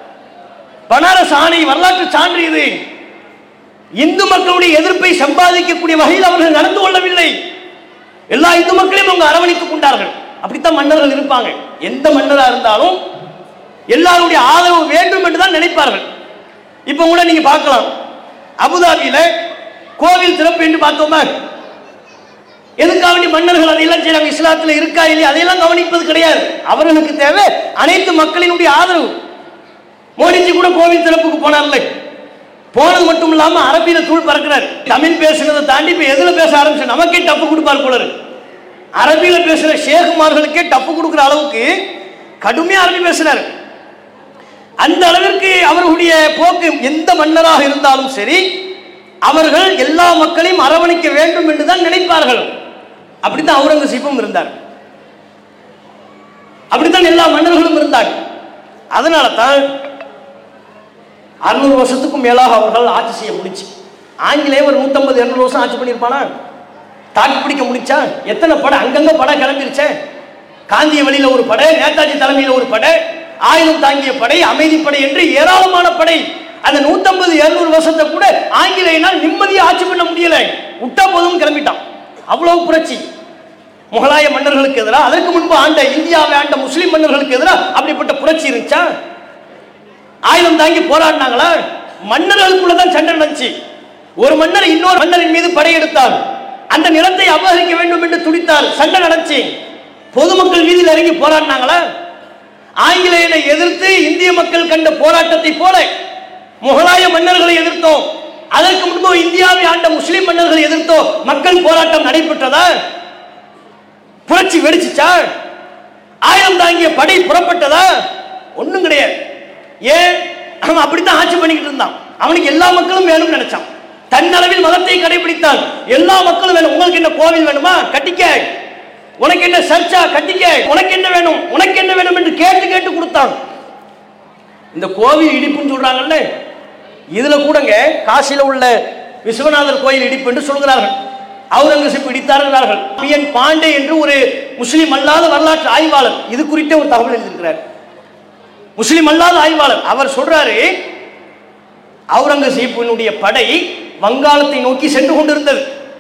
பனாரஸ் ஆணை வரலாற்று சான்று இது இந்து மக்களுடைய எதிர்ப்பை சம்பாதிக்கக்கூடிய வகையில் அவர்கள் நடந்து கொள்ளவில்லை எல்லா இந்து மக்களையும் அவங்க அரவணைத்துக் கொண்டார்கள் அப்படித்தான் மன்னர்கள் இருப்பாங்க எந்த மன்னரா இருந்தாலும் எல்லாருடைய ஆதரவு வேண்டும் என்று தான் நினைப்பார்கள் இப்போ கூட நீங்க பார்க்கலாம் அபுதாபியில கோவில் திறப்பு என்று பார்த்தோமா எதுக்காக வேண்டி மன்னர்கள் அதையெல்லாம் செய்யறாங்க இஸ்லாத்துல இருக்கா இல்லையா அதையெல்லாம் கவனிப்பது கிடையாது அவர்களுக்கு தேவை அனைத்து மக்களினுடைய ஆதரவு மோடிஜி கூட கோவில் திறப்புக்கு போனார்ல போனது மட்டும் இல்லாம அரபியில தூள் பறக்கிறார் தமிழ் பேசுனதை தாண்டி இப்ப எதுல பேச ஆரம்பிச்சு நமக்கே டப்பு கொடுப்பார் போல இருக்கு. அரபியில பேசுற ஷேகுமார்களுக்கே டப்பு கொடுக்கிற அளவுக்கு கடுமையா அரபி பேசுறாரு அந்த அளவிற்கு அவர்களுடைய போக்கு எந்த மன்னராக இருந்தாலும் சரி அவர்கள் எல்லா மக்களையும் அரவணைக்க வேண்டும் என்று தான் நினைப்பார்கள் அப்படித்தான் அவுரங்கசீப்பும் இருந்தார் அப்படித்தான் எல்லா மன்னர்களும் இருந்தாங்க அதனால தான் அறுநூறு வருஷத்துக்கும் மேலாக அவர்கள் ஆட்சி செய்ய முடிச்சு ஆங்கிலேய ஒரு நூற்றம்பது இரநூறு வருஷம் ஆட்சி பண்ணியிருப்பானா தாக்கு பிடிக்க முடிச்சா எத்தனை படை அங்கங்க படை கிளம்பிருச்சே காந்திய வழியில ஒரு படை நேதாஜி தலைமையில் ஒரு படை ஆயுதம் தாங்கிய படை அமைதிப்படை என்று ஏராளமான படை அந்த நூற்றம்பது இருநூறு வருஷத்தை கூட ஆங்கிலேயனால் நிம்மதியா ஆட்சி பண்ண முடியல விட்டா போதும் கிளம்பிட்டான் அவ்வளவு புரட்சி முகலாய மன்னர்களுக்கு எதிராக அதற்கு முன்பு ஆண்ட இந்தியாவை ஆண்ட முஸ்லிம் மன்னர்களுக்கு எதிராக அப்படிப்பட்ட புரட்சி இருந்துச்சா ஆயுதம் தாங்கி போராடினாங்களா மன்னர்களுக்குள்ள தான் சண்டை நடந்துச்சு ஒரு மன்னர் இன்னொரு மன்னரின் மீது படையெடுத்தார் அந்த நிலத்தை அபகரிக்க வேண்டும் என்று துடித்தார் சண்டை நடந்துச்சு பொதுமக்கள் வீதியில் இறங்கி போராடினாங்களா ஆங்கிலேயனை எதிர்த்து இந்திய மக்கள் கண்ட போராட்டத்தை போல முகலாய மன்னர்களை எதிர்த்தோம் அதற்கு முன்பு இந்தியாவை ஆண்ட முஸ்லிம் மன்னர்களை எதிர்த்தோ மக்கள் போராட்டம் நடைபெற்றதா புரட்சி வெடிச்சுச்சா ஆயுதம் தாங்கிய படை புறப்பட்டதா ஒண்ணும் கிடையாது ஏன் அவன் அப்படித்தான் ஆட்சி பண்ணிக்கிட்டு இருந்தான் அவனுக்கு எல்லா மக்களும் வேணும்னு நினைச்சான் தன்னளவில் மதத்தை கடைபிடித்தான் எல்லா மக்களும் வேணும் உங்களுக்கு என்ன கோவில் வேணுமா கட்டிக்க உனக்கு என்ன சர்ச்சா கட்டிக்க உனக்கு என்ன வேணும் உனக்கு என்ன வேணும் என்று கேட்டு கேட்டு கொடுத்தான் இந்த கோவில் இடிப்புன்னு சொல்றாங்கல்ல இதுல கூடங்க காசில உள்ள விஸ்வநாதர் கோயில் இடிப்பு என்று சொல்கிறார்கள் அவுரங்கசீப் இடித்தார்கள் பி என் பாண்டே என்று ஒரு முஸ்லிம் அல்லாத வரலாற்று ஆய்வாளர் இது குறித்த ஒரு தகவல் எழுதியிருக்கிறார் முஸ்லிம் அல்லாத ஆய்வாளர் அவர் சொல்றாரு அவுரங்கசீப்பினுடைய படை வங்காளத்தை நோக்கி சென்று கொண்டிருந்தது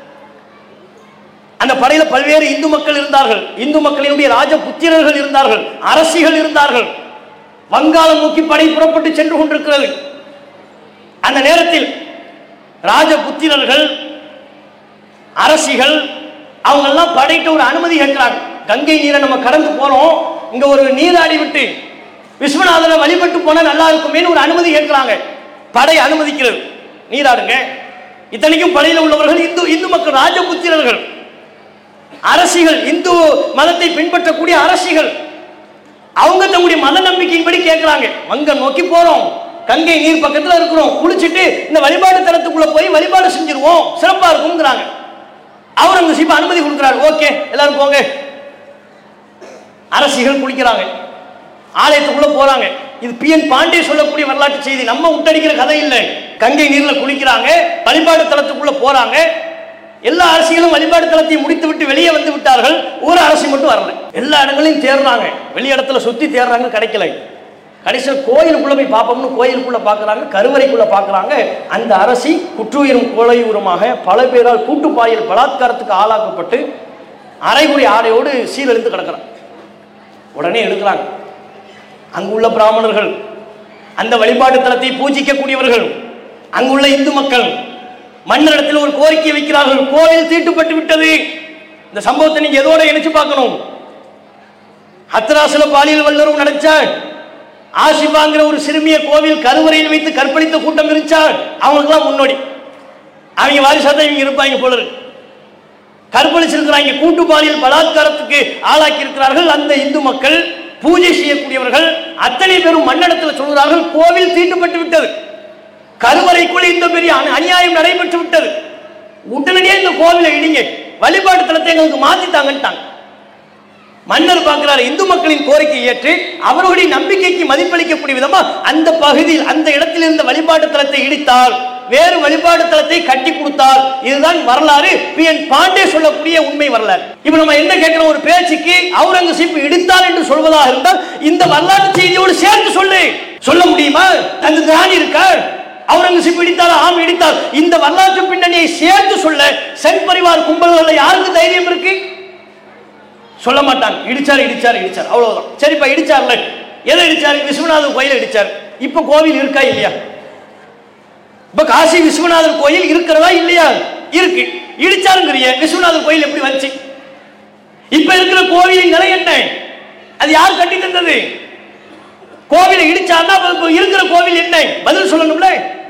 அந்த படையில பல்வேறு இந்து மக்கள் இருந்தார்கள் இந்து மக்களினுடைய ராஜபுத்திரர்கள் இருந்தார்கள் அரசிகள் இருந்தார்கள் வங்காளம் நோக்கி படை புறப்பட்டு சென்று கொண்டிருக்கிறது அந்த நேரத்தில் ராஜபுத்திரர்கள் அரசிகள் அவங்க எல்லாம் படைக்க ஒரு அனுமதி கேட்கிறாங்க கங்கை நீரை நம்ம கடந்து போறோம் இங்க ஒரு நீராடி விட்டு விஸ்வநாதனை வழிபட்டு போனா நல்லா இருக்குமேன்னு ஒரு அனுமதி கேட்கிறாங்க படை அனுமதிக்கிறது நீராடுங்க இத்தனைக்கும் படையில் உள்ளவர்கள் இந்து இந்து மக்கள் ராஜபுத்திரர்கள் அரசிகள் இந்து மதத்தை பின்பற்றக்கூடிய அரசிகள் அவங்க தங்களுடைய மத நம்பிக்கையின்படி கேட்கிறாங்க அங்க நோக்கி போறோம் கங்கை நீர் பக்கத்துல இருக்கிறோம் குளிச்சுட்டு இந்த வழிபாடு தலத்துக்குள்ள போய் வழிபாடு செஞ்சிருவோம் சிறப்பா இருக்கும்ங்கிறாங்க அவர் அங்க சீப்ப அனுமதி கொடுக்குறாரு ஓகே எல்லாரும் போங்க அரசிகள் குளிக்கிறாங்க ஆலயத்துக்குள்ள போறாங்க இது பி என் பாண்டே சொல்லக்கூடிய வரலாற்று செய்தி நம்ம விட்டடிக்கிற கதை இல்லை கங்கை நீர்ல குளிக்கிறாங்க வழிபாடு தலத்துக்குள்ள போறாங்க எல்லா அரசியலும் வழிபாடு தளத்தை முடித்து விட்டு வெளியே வந்து விட்டார்கள் ஒரு அரசி மட்டும் வரல எல்லா இடங்களையும் தேடுறாங்க வெளி இடத்துல சுத்தி தேடுறாங்க கிடைக்கல கடைசியில் கோயிலுக்குள்ள போய் பார்ப்போம்னு கோயிலுக்குள்ள பார்க்கறாங்க கருவறைக்குள்ள பார்க்கறாங்க அந்த அரசி குற்றுயிரும் கொலையுருமாக பல பேரால் கூட்டுப்பாயில் பலாத்காரத்துக்கு ஆளாக்கப்பட்டு அரைகுறை ஆடையோடு சீரழிந்து கிடக்கிறான் உடனே எடுக்கிறாங்க அங்குள்ள பிராமணர்கள் அந்த வழிபாட்டு தலத்தை பூஜிக்கக்கூடியவர்கள் அங்குள்ள இந்து மக்கள் மன்னரிடத்தில் ஒரு கோரிக்கை வைக்கிறார்கள் கோயில் தீட்டுப்பட்டு விட்டது இந்த சம்பவத்தை நீங்க எதோட இணைச்சு பார்க்கணும் ஹத்ராசுல பாலியல் வல்லுறவு நடச்சாள் ஆசிபாங்கிற ஒரு சிறுமிய கோவில் கருவறையில் வைத்து கற்பழித்த கூட்டம் இருந்துச்சாள் அவங்களுக்குலாம் முன்னோடி அவங்க வாரிசாதான் இவங்க இருப்பாங்க போல இருக்கு கற்பழிச்சிருக்கிறாங்க கூட்டு பாலியல் பலாத்காரத்துக்கு ஆளாக்கி இருக்கிறார்கள் அந்த இந்து மக்கள் பூஜை செய்யக்கூடியவர்கள் அத்தனை பேரும் மன்னடத்தில் சொல்கிறார்கள் கோவில் தீட்டுப்பட்டு விட்டது கருவறைக்குள் இந்த பெரிய அநி- அநியாயம் நடைபெற்று விட்டது உடனடியே இந்த கோவிலை இடிங்க வழிபாட்டு தலத்தை எங்களுக்கு மாத்தித்தாங்கன்ட்டாங்க மன்னர் பார்க்கிறார் இந்து மக்களின் கோரிக்கை ஏற்று அவர்களுடைய நம்பிக்கைக்கு மதிப்பளிக்கக்கூடிய விதமா அந்த பகுதியில் அந்த இடத்தில் இருந்த வழிபாட்டு தலத்தை இடித்தால் வேறு வழிபாடு தலத்தை கட்டி கொடுத்தால் இதுதான் வரலாறு பி என் பாண்டே சொல்லக்கூடிய உண்மை வரலாறு இப்ப நம்ம என்ன கேட்கிறோம் ஒரு பேச்சுக்கு அவுரங்கசீப் இடித்தார் என்று சொல்வதாக இருந்தால் இந்த வரலாற்று செய்தியோடு சேர்த்து சொல்லு சொல்ல முடியுமா அந்த திராணி இருக்கா அவுரங்கசீப் இடித்தார் ஆம் இடித்தார் இந்த வரலாற்று பின்னணியை சேர்த்து சொல்ல சென் பரிவார் கும்பல்கள் யாருக்கு தைரியம் இருக்கு சொல்ல மாட்டாங்க இடிச்சார் இடிச்சார் இடிச்சார் அவ்வளவுதான் சரிப்பா இடிச்சார்ல எதை இடிச்சார் விஸ்வநாதர் கோயில் இடிச்சார் இப்ப கோவில் இருக்கா இல்லையா இப்ப காசி விஸ்வநாதர் கோயில் இருக்கிறதா இல்லையா இருக்கு இடிச்சாருங்கிறிய விஸ்வநாதர் கோயில் எப்படி வந்துச்சு இப்ப இருக்கிற கோவிலின் நிலை என்ன அது யார் கட்டி தந்தது கோவிலை இடிச்சார்னா அப்ப இப்ப இருக்கிற கோவில் என்ன பதில் சொல்லணும்ல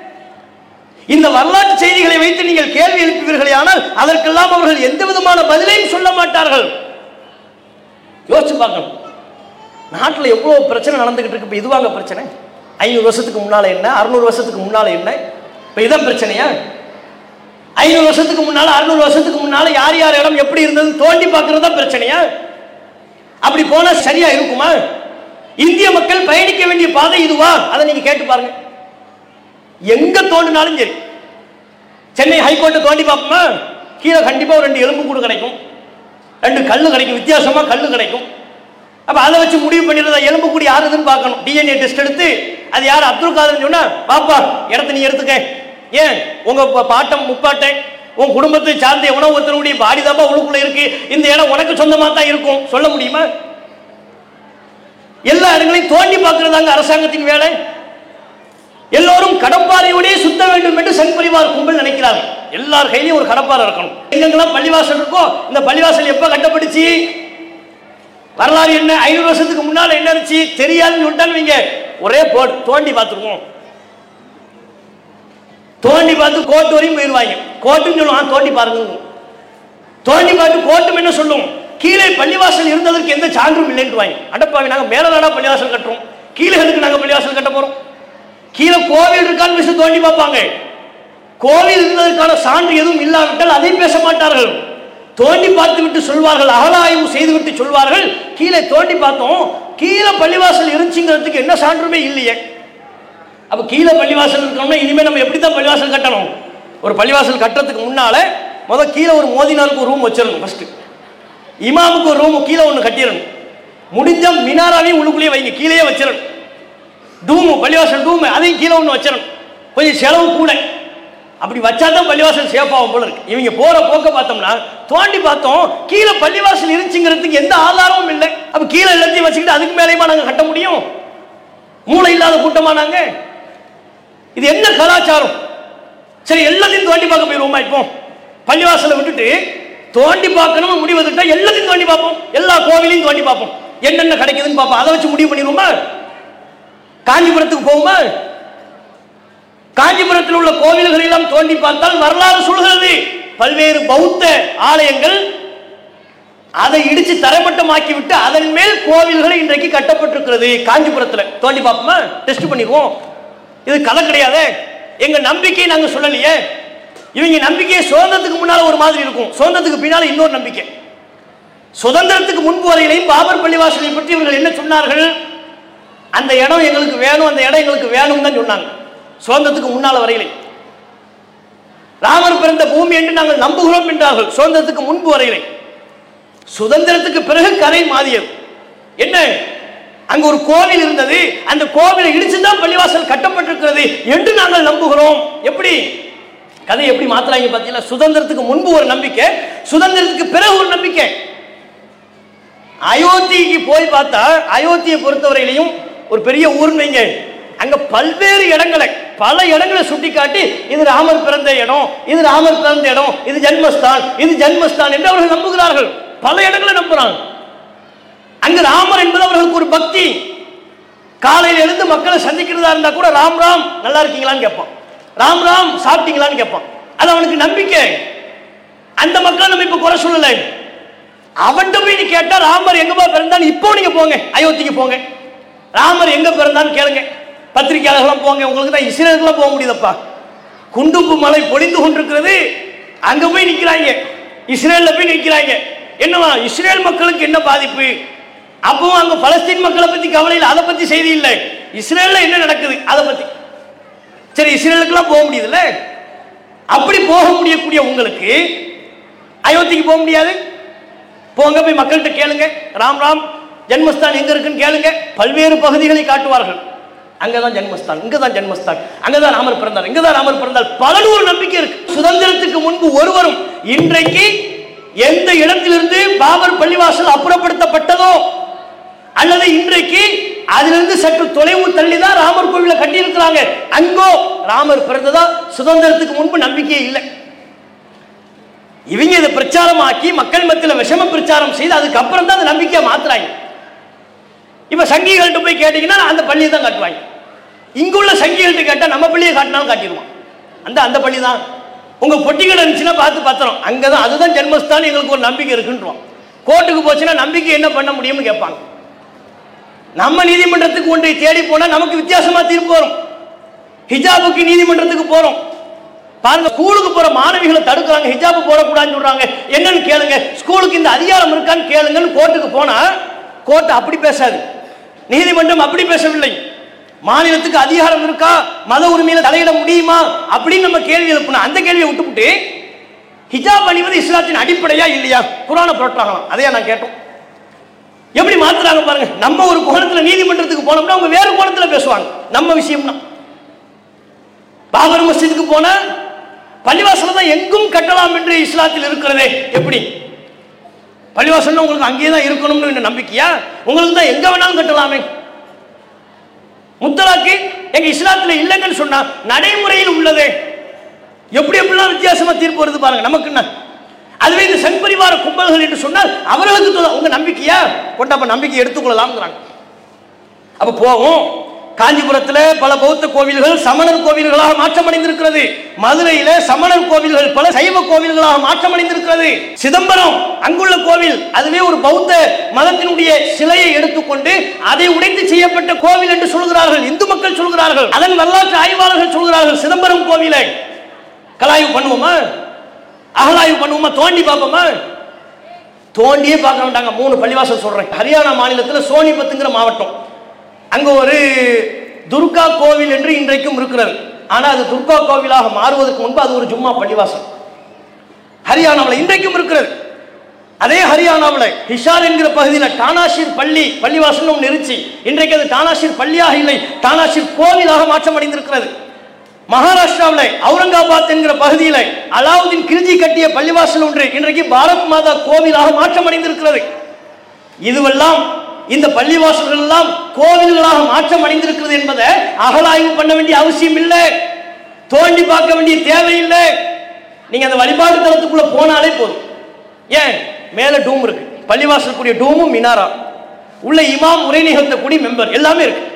இந்த வரலாற்று செய்திகளை வைத்து நீங்கள் கேள்வி எழுப்புவீர்களே ஆனால் அதற்கெல்லாம் அவர்கள் எந்த விதமான பதிலையும் சொல்ல மாட்டார்கள் யோசிச்சு பார்க்கணும் நாட்டில் எவ்வளோ பிரச்சனை நடந்துகிட்டு இருக்கு இப்போ இதுவாங்க பிரச்சனை ஐநூறு வருஷத்துக்கு முன்னால என்ன அறுநூறு வருஷத்துக்கு முன்னால என்ன இப்போ இதான் பிரச்சனையா ஐநூறு வருஷத்துக்கு முன்னால அறுநூறு வருஷத்துக்கு முன்னால யார் யார் இடம் எப்படி இருந்தது தோண்டி பார்க்கறது தான் பிரச்சனையா அப்படி போனா சரியா இருக்குமா இந்திய மக்கள் பயணிக்க வேண்டிய பாதை இதுவா அதை நீங்க கேட்டு பாருங்க எங்க தோண்டினாலும் சரி சென்னை ஹைகோர்ட்டை தோண்டி பார்ப்போமா கீழே கண்டிப்பா ஒரு ரெண்டு எலும்பு கூடு கிடைக்கும் ரெண்டு கல்லு கிடைக்கும் வித்தியாசமா கல்லு கிடைக்கும் அப்ப அதை வச்சு முடிவு பண்ணிடுறதா எலும்பு கூடி யாருதுன்னு பார்க்கணும் டிஎன்ஏ டெஸ்ட் எடுத்து அது யார் அப்துல் காதர்னு சொன்னா பாப்பா இடத்த நீ எடுத்துக்க ஏன் உங்க பா- பாட்டம் முப்பாட்டன் உன் குடும்பத்தை சார்ந்த எவனோ ஒருத்தனுடைய பாடி தாப்பா உள்ளுக்குள்ள இருக்கு இந்த இடம் உனக்கு சொந்தமா தான் இருக்கும் சொல்ல முடியுமா எல்லா இடங்களையும் தோண்டி பார்க்கறதாங்க அரசாங்கத்தின் வேலை எல்லோரும் கடப்பாறையோடே சுத்த வேண்டும் என்று சங் பரிவார் கும்பல் நினைக்கிறார்கள் எல்லார் கையிலையும் ஒரு கடப்பாறை இருக்கணும் எங்கெங்கெல்லாம் பள்ளிவாசல் இருக்கோ இந்த பள்ளிவாசல் எப்ப கட்டப்பட்டுச்சு வரலாறு என்ன ஐநூறு வருஷத்துக்கு முன்னால என்ன இருந்துச்சு தெரியாதுன்னு சொல்லிட்டான்னு வைங்க ஒரே போடு தோண்டி பார்த்துருவோம் தோண்டி பார்த்து கோர்ட் வரையும் போயிடுவாங்க கோர்ட்டுன்னு சொல்லுவான் தோண்டி பாருங்க தோண்டி பார்த்து கோர்ட்டும் என்ன சொல்லும் கீழே பள்ளிவாசல் இருந்ததற்கு எந்த சான்றும் இல்லைன்னு வாங்க அடப்பாவி நாங்க மேல நாடா பள்ளிவாசல் கட்டுறோம் கீழே எதுக்கு நாங்க பள்ளிவாசல் கட்ட போறோம் கீழே கோவில் இருக்கான்னு விஷயம் தோண்டி பார்ப்பாங்க கோவில் இருந்ததற்கான சான்று எதுவும் இல்லாவிட்டால் அதை பேச மாட்டார்கள் தோண்டி பார்த்து விட்டு சொல்வார்கள் அகலாய்வு செய்து விட்டு சொல்வார்கள் கீழே தோண்டி பார்த்தோம் கீழே பள்ளிவாசல் இருந்துச்சுங்கிறதுக்கு என்ன சான்றுமே இல்லையே அப்ப கீழே பள்ளிவாசல் இருக்கணும்னா இனிமே நம்ம எப்படி தான் பள்ளிவாசல் கட்டணும் ஒரு பள்ளிவாசல் கட்டுறதுக்கு முன்னால முத கீழே ஒரு மோதினாருக்கு ஒரு ரூம் வச்சிடணும் ஃபர்ஸ்ட் இமாமுக்கு ஒரு ரூம் கீழே ஒன்று கட்டிடணும் முடிஞ்ச மினாராவையும் உள்ளுக்குள்ளேயே வைங்க கீழேயே வச்சிடணும் டூமு பள்ளிவாசல் டூமு அதையும் கீழே ஒன்று வச்சிடணும் கொஞ்சம் செலவு கூட அப்படி வச்சா தான் பள்ளிவாசல் சேஃப் ஆகும் போல இருக்கு இவங்க போற போக்க பார்த்தோம்னா தோண்டி பார்த்தோம் கீழே பள்ளிவாசல் இருந்துச்சுங்கிறதுக்கு எந்த ஆதாரமும் இல்லை அப்ப கீழே எல்லாத்தையும் வச்சுக்கிட்டு அதுக்கு மேலேயுமா நாங்க கட்ட முடியும் மூளை இல்லாத கூட்டமா நாங்க இது என்ன கலாச்சாரம் சரி எல்லாத்தையும் தோண்டி பார்க்க போயிருவோமா இப்போ பள்ளிவாசலை விட்டுட்டு தோண்டி பார்க்கணும் முடிவு எடுத்துட்டா எல்லாத்தையும் தோண்டி பார்ப்போம் எல்லா கோவிலையும் தோண்டி பார்ப்போம் என்னென்ன கிடைக்குதுன்னு பார்ப்போம் அதை வச்சு முடிவு பண்ணிடுவோமா காஞ்சிபுரத்துக்கு போவோமா காஞ்சிபுரத்தில் உள்ள கோவில்களை எல்லாம் தோண்டி பார்த்தால் வரலாறு சொல்கிறது பல்வேறு பௌத்த ஆலயங்கள் அதை இடிச்சு தரைமட்டமாக்கி விட்டு அதன் மேல் கோவில்கள் இன்றைக்கு கட்டப்பட்டிருக்கிறது காஞ்சிபுரத்தில் தோண்டி பார்ப்போமா டெஸ்ட் பண்ணிடுவோம் இது கதை கிடையாதே எங்க நம்பிக்கை நாங்க சொல்லலையே இவங்க நம்பிக்கை சுதந்திரத்துக்கு முன்னால ஒரு மாதிரி இருக்கும் சுதந்திரத்துக்கு பின்னால இன்னொரு நம்பிக்கை சுதந்திரத்துக்கு முன்பு வரையிலையும் பாபர் பள்ளிவாசலை பற்றி இவர்கள் என்ன சொன்னார்கள் அந்த இடம் எங்களுக்கு வேணும் அந்த இடம் எங்களுக்கு வேணும் தான் சொன்னாங்க சுதந்திரத்துக்கு முன்னால வரையிலே ராமர் பிறந்த பூமி என்று நாங்கள் நம்புகிறோம் என்றார்கள் சுதந்திரத்துக்கு முன்பு வரையிலே சுதந்திரத்துக்கு பிறகு கரை மாறியது என்ன அங்க ஒரு கோவில் இருந்தது அந்த கோவிலை இடிச்சுதான் பள்ளிவாசல் கட்டப்பட்டிருக்கிறது என்று நாங்கள் நம்புகிறோம் எப்படி கதை எப்படி மாத்துறாங்க பார்த்தீங்களா சுதந்திரத்துக்கு முன்பு ஒரு நம்பிக்கை சுதந்திரத்துக்கு பிறகு ஒரு நம்பிக்கை அயோத்திக்கு போய் பார்த்தா அயோத்தியை பொறுத்தவரையிலையும் ஒரு பெரிய ஊர்னு வைங்க அங்க பல்வேறு இடங்களை பல இடங்களை சுட்டி காட்டி இது ராமர் பிறந்த இடம் இது ராமர் பிறந்த இடம் இது ஜன்மஸ்தான் இது ஜன்மஸ்தான் என்று அவர்கள் நம்புகிறார்கள் பல இடங்களை நம்புறாங்க அங்க ராமர் என்பது அவர்களுக்கு ஒரு பக்தி காலையில எழுந்து மக்களை சந்திக்கிறதா இருந்தா கூட ராம் ராம் நல்லா இருக்கீங்களான்னு கேட்பான் ராம் ராம் சாப்பிட்டீங்களான்னு கேட்பான் அது அவனுக்கு நம்பிக்கை அந்த மக்களை நம்ம இப்ப குறை சொல்லலை அவன்கிட்ட போய் நீ கேட்டா ராமர் எங்கப்பா பிறந்தான்னு இப்போ நீங்க போங்க அயோத்திக்கு போங்க ராமர் எங்க பிறந்தான்னு கேளுங்க பத்திரிகையாளர்கள்லாம் போங்க உங்களுக்கு தான் இஸ்ரேலுக்குலாம் போக முடியுதப்பா குண்டுப்பு மலை பொழிந்து கொண்டிருக்கிறது அங்க போய் நிக்கிறாங்க இஸ்ரேல்ல போய் நிக்கிறாங்க என்னவா இஸ்ரேல் மக்களுக்கு என்ன பாதிப்பு அப்பவும் அங்க பலஸ்தீன் மக்களை பத்தி கவலை இல்லை அதை பத்தி செய்தி இல்லை இஸ்ரேல்ல என்ன நடக்குது அதை பத்தி சரி இஸ்ரேலுக்குலாம் போக முடியுதுல்ல அப்படி போக முடியக்கூடிய உங்களுக்கு அயோத்திக்கு போக முடியாது போங்க போய் மக்கள்கிட்ட கேளுங்க ராம் ராம் ஜென்மஸ்தான் எங்க இருக்குன்னு கேளுங்க பல்வேறு பகுதிகளை காட்டுவார்கள் அங்கதான் ஜென்மஸ்தான் இங்கதான் ஜென்மஸ்தான் அங்கதான் ராமர் பிறந்தார் இங்கதான் ராமர் பிறந்தார் பல நூறு நம்பிக்கை இருக்கு சுதந்திரத்துக்கு முன்பு ஒருவரும் இன்றைக்கு எந்த இடத்திலிருந்து பாபர் பள்ளிவாசல் அப்புறப்படுத்தப்பட்டதோ அல்லது இன்றைக்கு அதிலிருந்து சற்று தொலைவு தள்ளி தான் ராமர் கோவிலை கட்டியிருக்கிறாங்க அங்கோ ராமர் பிறந்ததா சுதந்திரத்துக்கு முன்பு நம்பிக்கையே இல்லை இவங்க இதை பிரச்சாரமாக்கி மக்கள் மத்தியில் விஷம பிரச்சாரம் செய்து அதுக்கப்புறம் தான் அந்த நம்பிக்கையை மாத்துறாங்க இப்ப சங்கிகள்கிட்ட போய் கேட்டீங்கன்னா அந்த பள்ளியை தான் காட்டுவாங்க இங்குள்ள சங்கிகள்கிட்ட கேட்டா நம்ம பள்ளியை காட்டினாலும் காட்டிடுவான் அந்த அந்த பள்ளி தான் உங்க பொட்டிகள் இருந்துச்சுன்னா பார்த்து பத்திரம் அங்கதான் அதுதான் ஜென்மஸ்தான் எங்களுக்கு ஒரு நம்பிக்கை இருக்குன்றோம் கோர்ட்டுக்கு போச்சுன்னா நம்பிக்கை என்ன பண்ண முடியும்னு கேட்பாங்க நம்ம நீதிமன்றத்துக்கு ஒன்றை தேடி போனா நமக்கு வித்தியாசமா தீர்ப்பு வரும் ஹிஜாபுக்கு நீதிமன்றத்துக்கு போறோம் பாருங்க ஸ்கூலுக்கு போற மாணவிகளை தடுக்கிறாங்க ஹிஜாப் போடக்கூடாதுன்னு சொல்றாங்க என்னன்னு கேளுங்க ஸ்கூலுக்கு இந்த அதிகாரம் இருக்கான்னு கேளுங்கன்னு கோர்ட்டுக்கு போனா கோர்ட் அப்படி பேசாது நீதிமன்றம் அப்படி பேசவில்லை மாநிலத்துக்கு அதிகாரம் இருக்கா மத உரிமையில தலையிட முடியுமா அப்படின்னு நம்ம கேள்வி எழுப்பணும் அந்த கேள்வியை விட்டுவிட்டு ஹிஜாப் அணிவது இஸ்லாத்தின் அடிப்படையா இல்லையா குரானை புரட்டாகலாம் அதையா நான் கேட்டோம் எப்படி மாத்துறாங்க பாருங்க நம்ம ஒரு கோணத்துல நீதிமன்றத்துக்கு போனோம்னா அவங்க வேறு கோணத்துல பேசுவாங்க நம்ம விஷயம்னா பாபர் மஸ்ஜிதுக்கு போனா பள்ளிவாசல் தான் எங்கும் கட்டலாம் என்று இஸ்லாத்தில் இருக்கிறதே எப்படி பள்ளிவாசல் உங்களுக்கு அங்கேயே தான் இருக்கணும்னு என்ன நம்பிக்கையா உங்களுக்கு தான் எங்க வேணாலும் கட்டலாமே முத்தலாக்கு எங்க இஸ்லாத்துல இல்லைங்கன்னு சொன்னா நடைமுறையில் உள்ளதே எப்படி எப்படிலாம் வித்தியாசமா தீர்ப்பு வருது பாருங்க நமக்கு என்ன அதுவே இந்த சண்பரிவார கும்பல்கள் என்று சொன்னால் அவர்களுக்கு தொ- உங்க நம்பிக்கையா கொண்டப்ப நம்பிக்கை எடுத்துக்கொள்ளலாம்ங்கிறாங்க அப்ப போவோம் காஞ்சிபுரத்துல பல பௌத்த கோவில்கள் சமணர் கோவில்களாக மாற்றமடைந்திருக்கிறது மதுரையில சமணர் கோவில்கள் பல சைவ கோவில்களாக மாற்றமடைந்திருக்கிறது சிதம்பரம் அங்குள்ள கோவில் அதுவே ஒரு பௌத்த மதத்தினுடைய சிலையை எடுத்துக்கொண்டு அதை உடைத்து செய்யப்பட்ட கோவில் என்று சொல்கிறார்கள் இந்து மக்கள் சொல்கிறார்கள் அதன் வரலாற்று ஆய்வாளர்கள் சொல்கிறார்கள் சிதம்பரம் கோவிலை கலாய்வு பண்ணுவோமா அகலாய்வு பண்ணுவோமா தோண்டி பார்ப்போமா தோண்டியே பார்க்க வேண்டாங்க மூணு பள்ளிவாசல் சொல்றேன் ஹரியானா மாநிலத்தில் சோனிபத்துங்கிற மாவட்டம் அங்க ஒரு துர்கா கோவில் என்று இன்றைக்கும் இருக்கிறது ஆனா அது துர்கா கோவிலாக மாறுவதற்கு முன்பு அது ஒரு ஜும்மா பள்ளிவாசல் ஹரியானாவில் இன்றைக்கும் இருக்கிறது அதே ஹரியானாவில் ஹிஷார் என்கிற பகுதியில் டானாஷிர் பள்ளி பள்ளிவாசல் ஒன்று இருந்துச்சு இன்றைக்கு அது டானாஷிர் பள்ளியாக இல்லை டானாஷிர் கோவிலாக மாற்றமடைந்திருக்கிறது மகாராஷ்டிராவில் அவுரங்காபாத் என்கிற பகுதியில் அலாவுதீன் கில்ஜி கட்டிய பள்ளிவாசல் ஒன்று இன்றைக்கு பாரத் மாதா கோவிலாக மாற்றமடைந்திருக்கிறது இதுவெல்லாம் இந்த பள்ளிவாசல்கள் எல்லாம் கோவில்களாக மாற்றம் அடைந்திருக்கிறது என்பதை அகலாய்வு பண்ண வேண்டிய அவசியம் இல்லை தோண்டி பார்க்க வேண்டிய தேவையில்லை நீங்க அந்த வழிபாடு தளத்துக்குள்ள போனாலே போதும் ஏன் மேல டூம் இருக்கு பள்ளிவாசலுக்குரிய டூமும் மினாரா உள்ள இமாம் உரை நிகழ்த்தக்கூடிய மெம்பர் எல்லாமே இருக்கு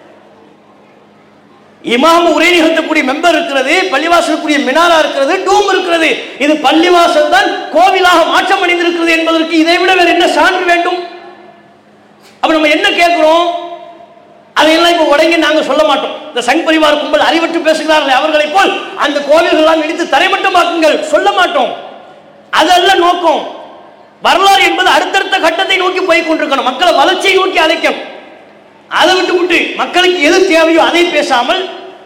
இமாம் உரை நிகழ்த்தக்கூடிய மெம்பர் இருக்கிறது பள்ளிவாசலுக்குரிய மினாரா இருக்கிறது டூம் இருக்கிறது இது பள்ளிவாசல் தான் கோவிலாக மாற்றம் அடைந்திருக்கிறது என்பதற்கு இதை விட வேற என்ன சான்று வேண்டும் அப்ப நம்ம என்ன கேட்கிறோம் அதையெல்லாம் இப்ப உடங்கி நாங்க சொல்ல மாட்டோம் இந்த சங் பரிவார கும்பல் அறிவற்று பேசுகிறார்கள் அவர்களைப் போல் அந்த கோவில்கள் எல்லாம் இடித்து தரைமட்டமாக்குங்கள் சொல்ல மாட்டோம் அதல்ல நோக்கம் வரலாறு என்பது அடுத்தடுத்த கட்டத்தை நோக்கி போய் கொண்டிருக்கணும் மக்களை வளர்ச்சியை நோக்கி அழைக்கணும் அதை விட்டு விட்டு மக்களுக்கு எது தேவையோ அதை பேசாமல்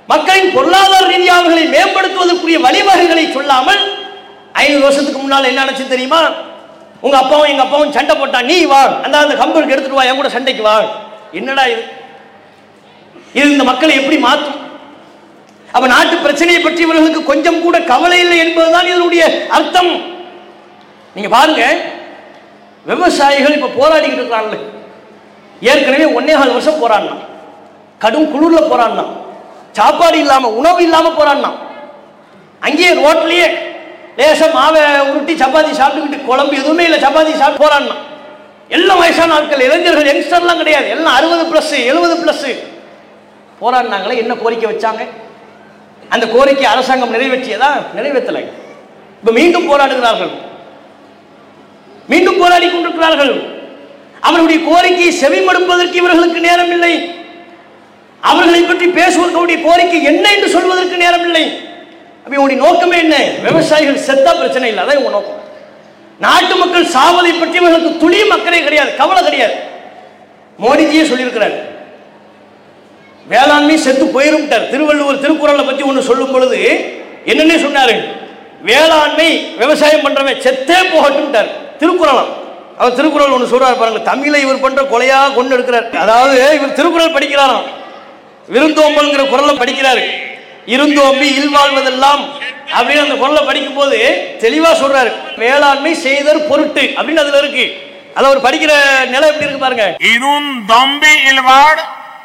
மக்களின் பொருளாதார ரீதியாக அவர்களை மேம்படுத்துவதற்குரிய வழிவகைகளை சொல்லாமல் ஐநூறு வருஷத்துக்கு முன்னால் என்ன நினைச்சு தெரியுமா உங்க அப்பாவும் எங்க அப்பாவும் சண்டை போட்டா நீ வா அந்த அந்த கம்பருக்கு எடுத்துட்டு வா என் கூட சண்டைக்கு வா என்னடா இது இது இந்த மக்களை எப்படி மாற்றும் அப்ப நாட்டு பிரச்சனையை பற்றி இவர்களுக்கு கொஞ்சம் கூட கவலை இல்லை என்பதுதான் இதனுடைய அர்த்தம் நீங்க பாருங்க விவசாயிகள் இப்ப போராடிக்கிட்டு இருக்கிறாங்களே ஏற்கனவே ஒன்னே கால் வருஷம் போராடினான் கடும் குளிர்ல போராடினான் சாப்பாடு இல்லாம உணவு இல்லாம போராடினான் அங்கேயே ரோட்லயே லேசா மாவை உருட்டி சப்பாத்தி சாப்பிட்டுக்கிட்டு குழம்பு எதுவுமே இல்லை சப்பாத்தி சாப்பிட்டு போராடினான் எல்லாம் வயசான ஆட்கள் இளைஞர்கள் யங்ஸ்டர்லாம் கிடையாது எல்லாம் அறுபது பிளஸ் எழுபது பிளஸ் போராடினாங்களே என்ன கோரிக்கை வச்சாங்க அந்த கோரிக்கை அரசாங்கம் நிறைவேற்றியதா நிறைவேற்றலை இப்ப மீண்டும் போராடுகிறார்கள் மீண்டும் போராடி கொண்டிருக்கிறார்கள் அவருடைய கோரிக்கையை செவிமடுப்பதற்கு இவர்களுக்கு நேரம் இல்லை அவர்களை பற்றி பேசுவதற்கு அவருடைய கோரிக்கை என்ன என்று சொல்வதற்கு நேரம் இல்லை அப்ப இவங்களுடைய நோக்கமே என்ன விவசாயிகள் செத்தா பிரச்சனை இல்லை அதான் இவங்க நோக்கம் நாட்டு மக்கள் சாவதை பற்றி இவர்களுக்கு துளியும் அக்கறை கிடையாது கவலை கிடையாது மோடிஜியே சொல்லியிருக்கிறார் வேளாண்மை செத்து போயிரும்ட்டார் திருவள்ளுவர் திருக்குறளை பத்தி ஒன்று சொல்லும் பொழுது என்னன்னே சொன்னாரு வேளாண்மை விவசாயம் பண்றவன் செத்தே போகட்டும்ட்டார் திருக்குறளாம் அவர் திருக்குறள் ஒன்று சொல்றாரு பாருங்க தமிழை இவர் பண்ற கொலையா கொண்டு எடுக்கிறார் அதாவது இவர் திருக்குறள் படிக்கிறாராம் விருந்தோம்பல்ங்கிற குரலை படிக்கிறாரு இருந்தோம்பி இல்வாழ்வதெல்லாம் அப்படின்னு அந்த குரலை படிக்கும் போது தெளிவா சொல்றாரு வேளாண்மை செய்தர் பொருட்டு அப்படின்னு அதுல இருக்கு அதை அவர் படிக்கிற நிலை எப்படி இருக்கு பாருங்க ಇರುನ್ ದೊಂಬಿ ಇಲ್ವಾಡ್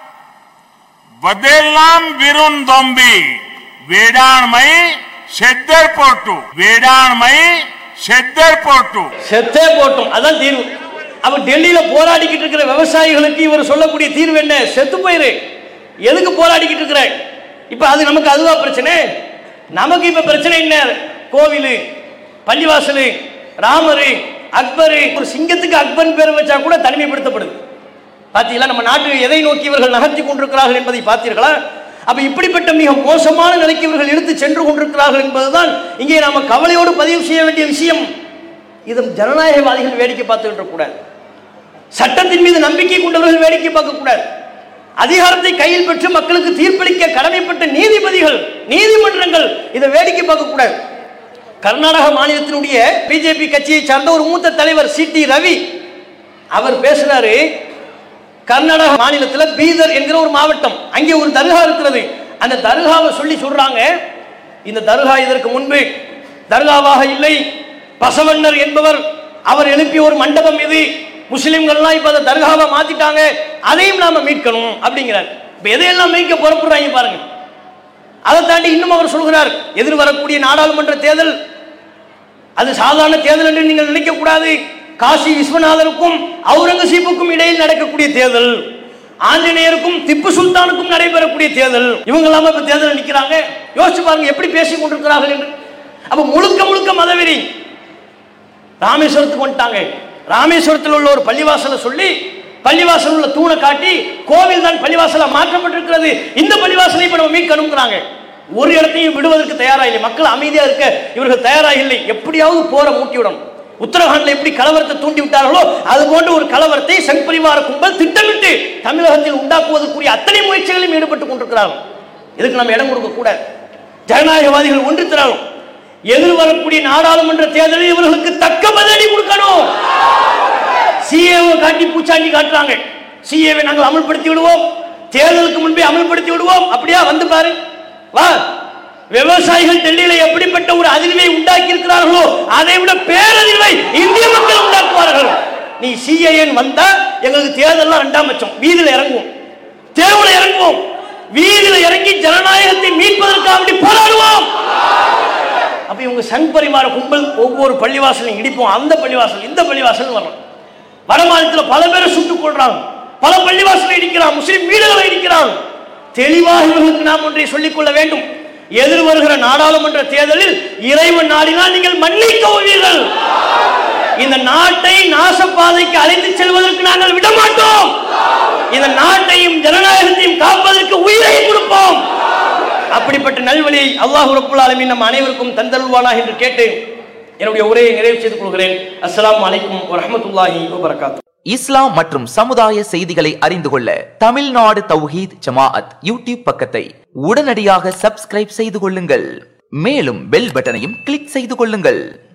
ಬದೆಲ್ಲಾಂ ವಿರುನ್ ದೊಂಬಿ ವೇಡಾಣ್ಮೈ ಶೆದ್ದರ್ ಪೋರ್ಟು ವೇಡಾಣ್ಮೈ ಶೆದ್ದರ್ ಪೋರ್ಟು செத்தே போட்டோம் அதான் தீர்வு அப்ப டெல்லியில போராடிக்கிட்டு இருக்கிற விவசாயிகளுக்கு இவர் சொல்லக்கூடிய தீர்வு என்ன செத்து போயிரு எதுக்கு போராடிக்கிட்டு இருக்கிற இப்ப அது நமக்கு அதுவா பிரச்சனை நமக்கு இப்ப பிரச்சனை என்ன கோவில் பள்ளிவாசல் ராமர் அக்பர் ஒரு சிங்கத்துக்கு அக்பர் பேர் வச்சா கூட தனிமைப்படுத்தப்படுது பார்த்தீங்களா நம்ம நாட்டு எதை நோக்கி இவர்கள் நகர்த்தி கொண்டிருக்கிறார்கள் என்பதை பார்த்தீர்களா அப்ப இப்படிப்பட்ட மிக மோசமான நிலைக்கு இவர்கள் எடுத்து சென்று கொண்டிருக்கிறார்கள் என்பதுதான் இங்கே நாம கவலையோடு பதிவு செய்ய வேண்டிய விஷயம் இது ஜனநாயகவாதிகள் வேடிக்கை பார்த்துக்கிட்டு கூடாது சட்டத்தின் மீது நம்பிக்கை கொண்டவர்கள் வேடிக்கை பார்க்க கூடாது அதிகாரத்தை கையில் பெற்று மக்களுக்கு தீர்ப்பளிக்க கடமைப்பட்ட நீதிபதிகள் நீதிமன்றங்கள் இதை வேடிக்கை பார்க்க கூடாது கர்நாடக மாநிலத்தினுடைய பிஜேபி கட்சியை சார்ந்த ஒரு மூத்த தலைவர் சி டி ரவி அவர் பேசுறாரு கர்நாடக மாநிலத்தில் பீதர் என்கிற ஒரு மாவட்டம் அங்கே ஒரு தர்கா இருக்கிறது அந்த தர்காவை சொல்லி சொல்றாங்க இந்த தர்கா இதற்கு முன்பு தர்காவாக இல்லை பசவண்ணர் என்பவர் அவர் எழுப்பிய ஒரு மண்டபம் இது முஸ்லிம்கள்லாம் இப்ப அதை தர்காவை மாத்திட்டாங்க அதையும் நாம மீட்கணும் அப்படிங்கிறார் இப்ப எதையெல்லாம் மீட்க புறப்படுறாங்க பாருங்க அதை தாண்டி இன்னும் அவர் சொல்கிறார் எதிர் வரக்கூடிய நாடாளுமன்ற தேர்தல் அது சாதாரண தேர்தல் என்று நீங்கள் நினைக்க கூடாது காசி விஸ்வநாதருக்கும் அவுரங்கசீப்புக்கும் இடையில் நடக்கக்கூடிய தேர்தல் ஆஞ்சநேயருக்கும் திப்பு சுல்தானுக்கும் நடைபெறக்கூடிய தேர்தல் இவங்க எல்லாம் இப்ப தேர்தல் நிக்கிறாங்க யோசிச்சு பாருங்க எப்படி பேசிக் கொண்டிருக்கிறார்கள் என்று அப்ப முழுக்க முழுக்க மதவெறி ராமேஸ்வரத்துக்கு வந்துட்டாங்க ராமேஸ்வரத்தில் உள்ள ஒரு பள்ளிவாசலை சொல்லி பள்ளிவாசல் உள்ள தூணை காட்டி கோவில் தான் பள்ளிவாசலா மாற்றப்பட்டிருக்கிறது இந்த பள்ளிவாசலை இப்ப நம்ம மீட்கணுங்கிறாங்க ஒரு இடத்தையும் விடுவதற்கு தயாரா இல்லை மக்கள் அமைதியா இருக்க இவர்கள் தயாரா இல்லை எப்படியாவது போற மூட்டிவிடணும் உத்தரகாண்ட்ல எப்படி கலவரத்தை தூண்டி விட்டார்களோ அது போன்ற ஒரு கலவரத்தை சங் பரிவார கும்பல் திட்டமிட்டு தமிழகத்தில் உண்டாக்குவதற்குரிய அத்தனை முயற்சிகளையும் ஈடுபட்டுக் கொண்டிருக்கிறார்கள் இதுக்கு நம்ம இடம் கொடுக்க கூடாது ஜனநாயகவாதிகள் ஒன்று திரளும் எதிர் வரக்கூடிய நாடாளுமன்ற தேர்தலில் இவர்களுக்கு தக்க பதிலடி கொடுக்கணும் சிஏவை காட்டி பூச்சாண்டி காட்டுறாங்க சிஏவை நாங்கள் அமல்படுத்தி விடுவோம் தேர்தலுக்கு முன்பே அமல்படுத்தி விடுவோம் அப்படியா வந்து பாரு வா விவசாயிகள் டெல்லியில எப்படிப்பட்ட ஒரு அதிர்வை உண்டாக்கி இருக்கிறார்களோ அதை விட பேரதிர்வை இந்திய மக்கள் உண்டாக்குவார்கள் நீ சிஏஎன் வந்தா எங்களுக்கு தேர்தல்லாம் ரெண்டாம் பட்சம் வீதியில இறங்குவோம் தேர்வுல இறங்குவோம் வீதியில இறங்கி ஜனநாயகத்தை மீட்பதற்காக வேண்டி போராடுவோம் அப்ப இவங்க சங் பரிவார கும்பல் ஒவ்வொரு பள்ளிவாசலையும் இடிப்போம் அந்த பள்ளிவாசல் இந்த பள்ளிவாசல் வரணும் வட மாநிலத்தில் பல பேரை சுட்டுக் கொள்றாங்க பல பள்ளிவாசலை இடிக்கிறான் முஸ்லிம் வீடுகளை இடிக்கிறான் தெளிவாக இவர்களுக்கு நாம் ஒன்றை சொல்லிக் கொள்ள வேண்டும் எதிர் வருகிற நாடாளுமன்ற தேர்தலில் இறைவன் நாடினால் நீங்கள் மன்னிக்க உள்ளீர்கள் இந்த நாட்டை நாசப்பாதைக்கு அழைத்து செல்வதற்கு நாங்கள் விடமாட்டோம் இந்த நாட்டையும் ஜனநாயகத்தையும் காப்பதற்கு உயிரை கொடுப்போம் அப்படிப்பட்ட நல்வழியை அல்லாஹ் ரப்புல் ஆலமீன் நம் அனைவருக்கும் தந்தருள்வானா என்று கேட்டு என்னுடைய உரையை நிறைவு செய்து கொள்கிறேன் அஸ்ஸலாமு அலைக்கும் வரஹ்மத்துல்லாஹி வபரகாத்து இஸ்லாம் மற்றும் சமுதாய செய்திகளை அறிந்து கொள்ள தமிழ்நாடு தௌஹீத் ஜமாஅத் யூடியூப் பக்கத்தை உடனடியாக சப்ஸ்கிரைப் செய்து கொள்ளுங்கள் மேலும் பெல் பட்டனையும் கிளிக் செய்து கொள்ளுங்கள்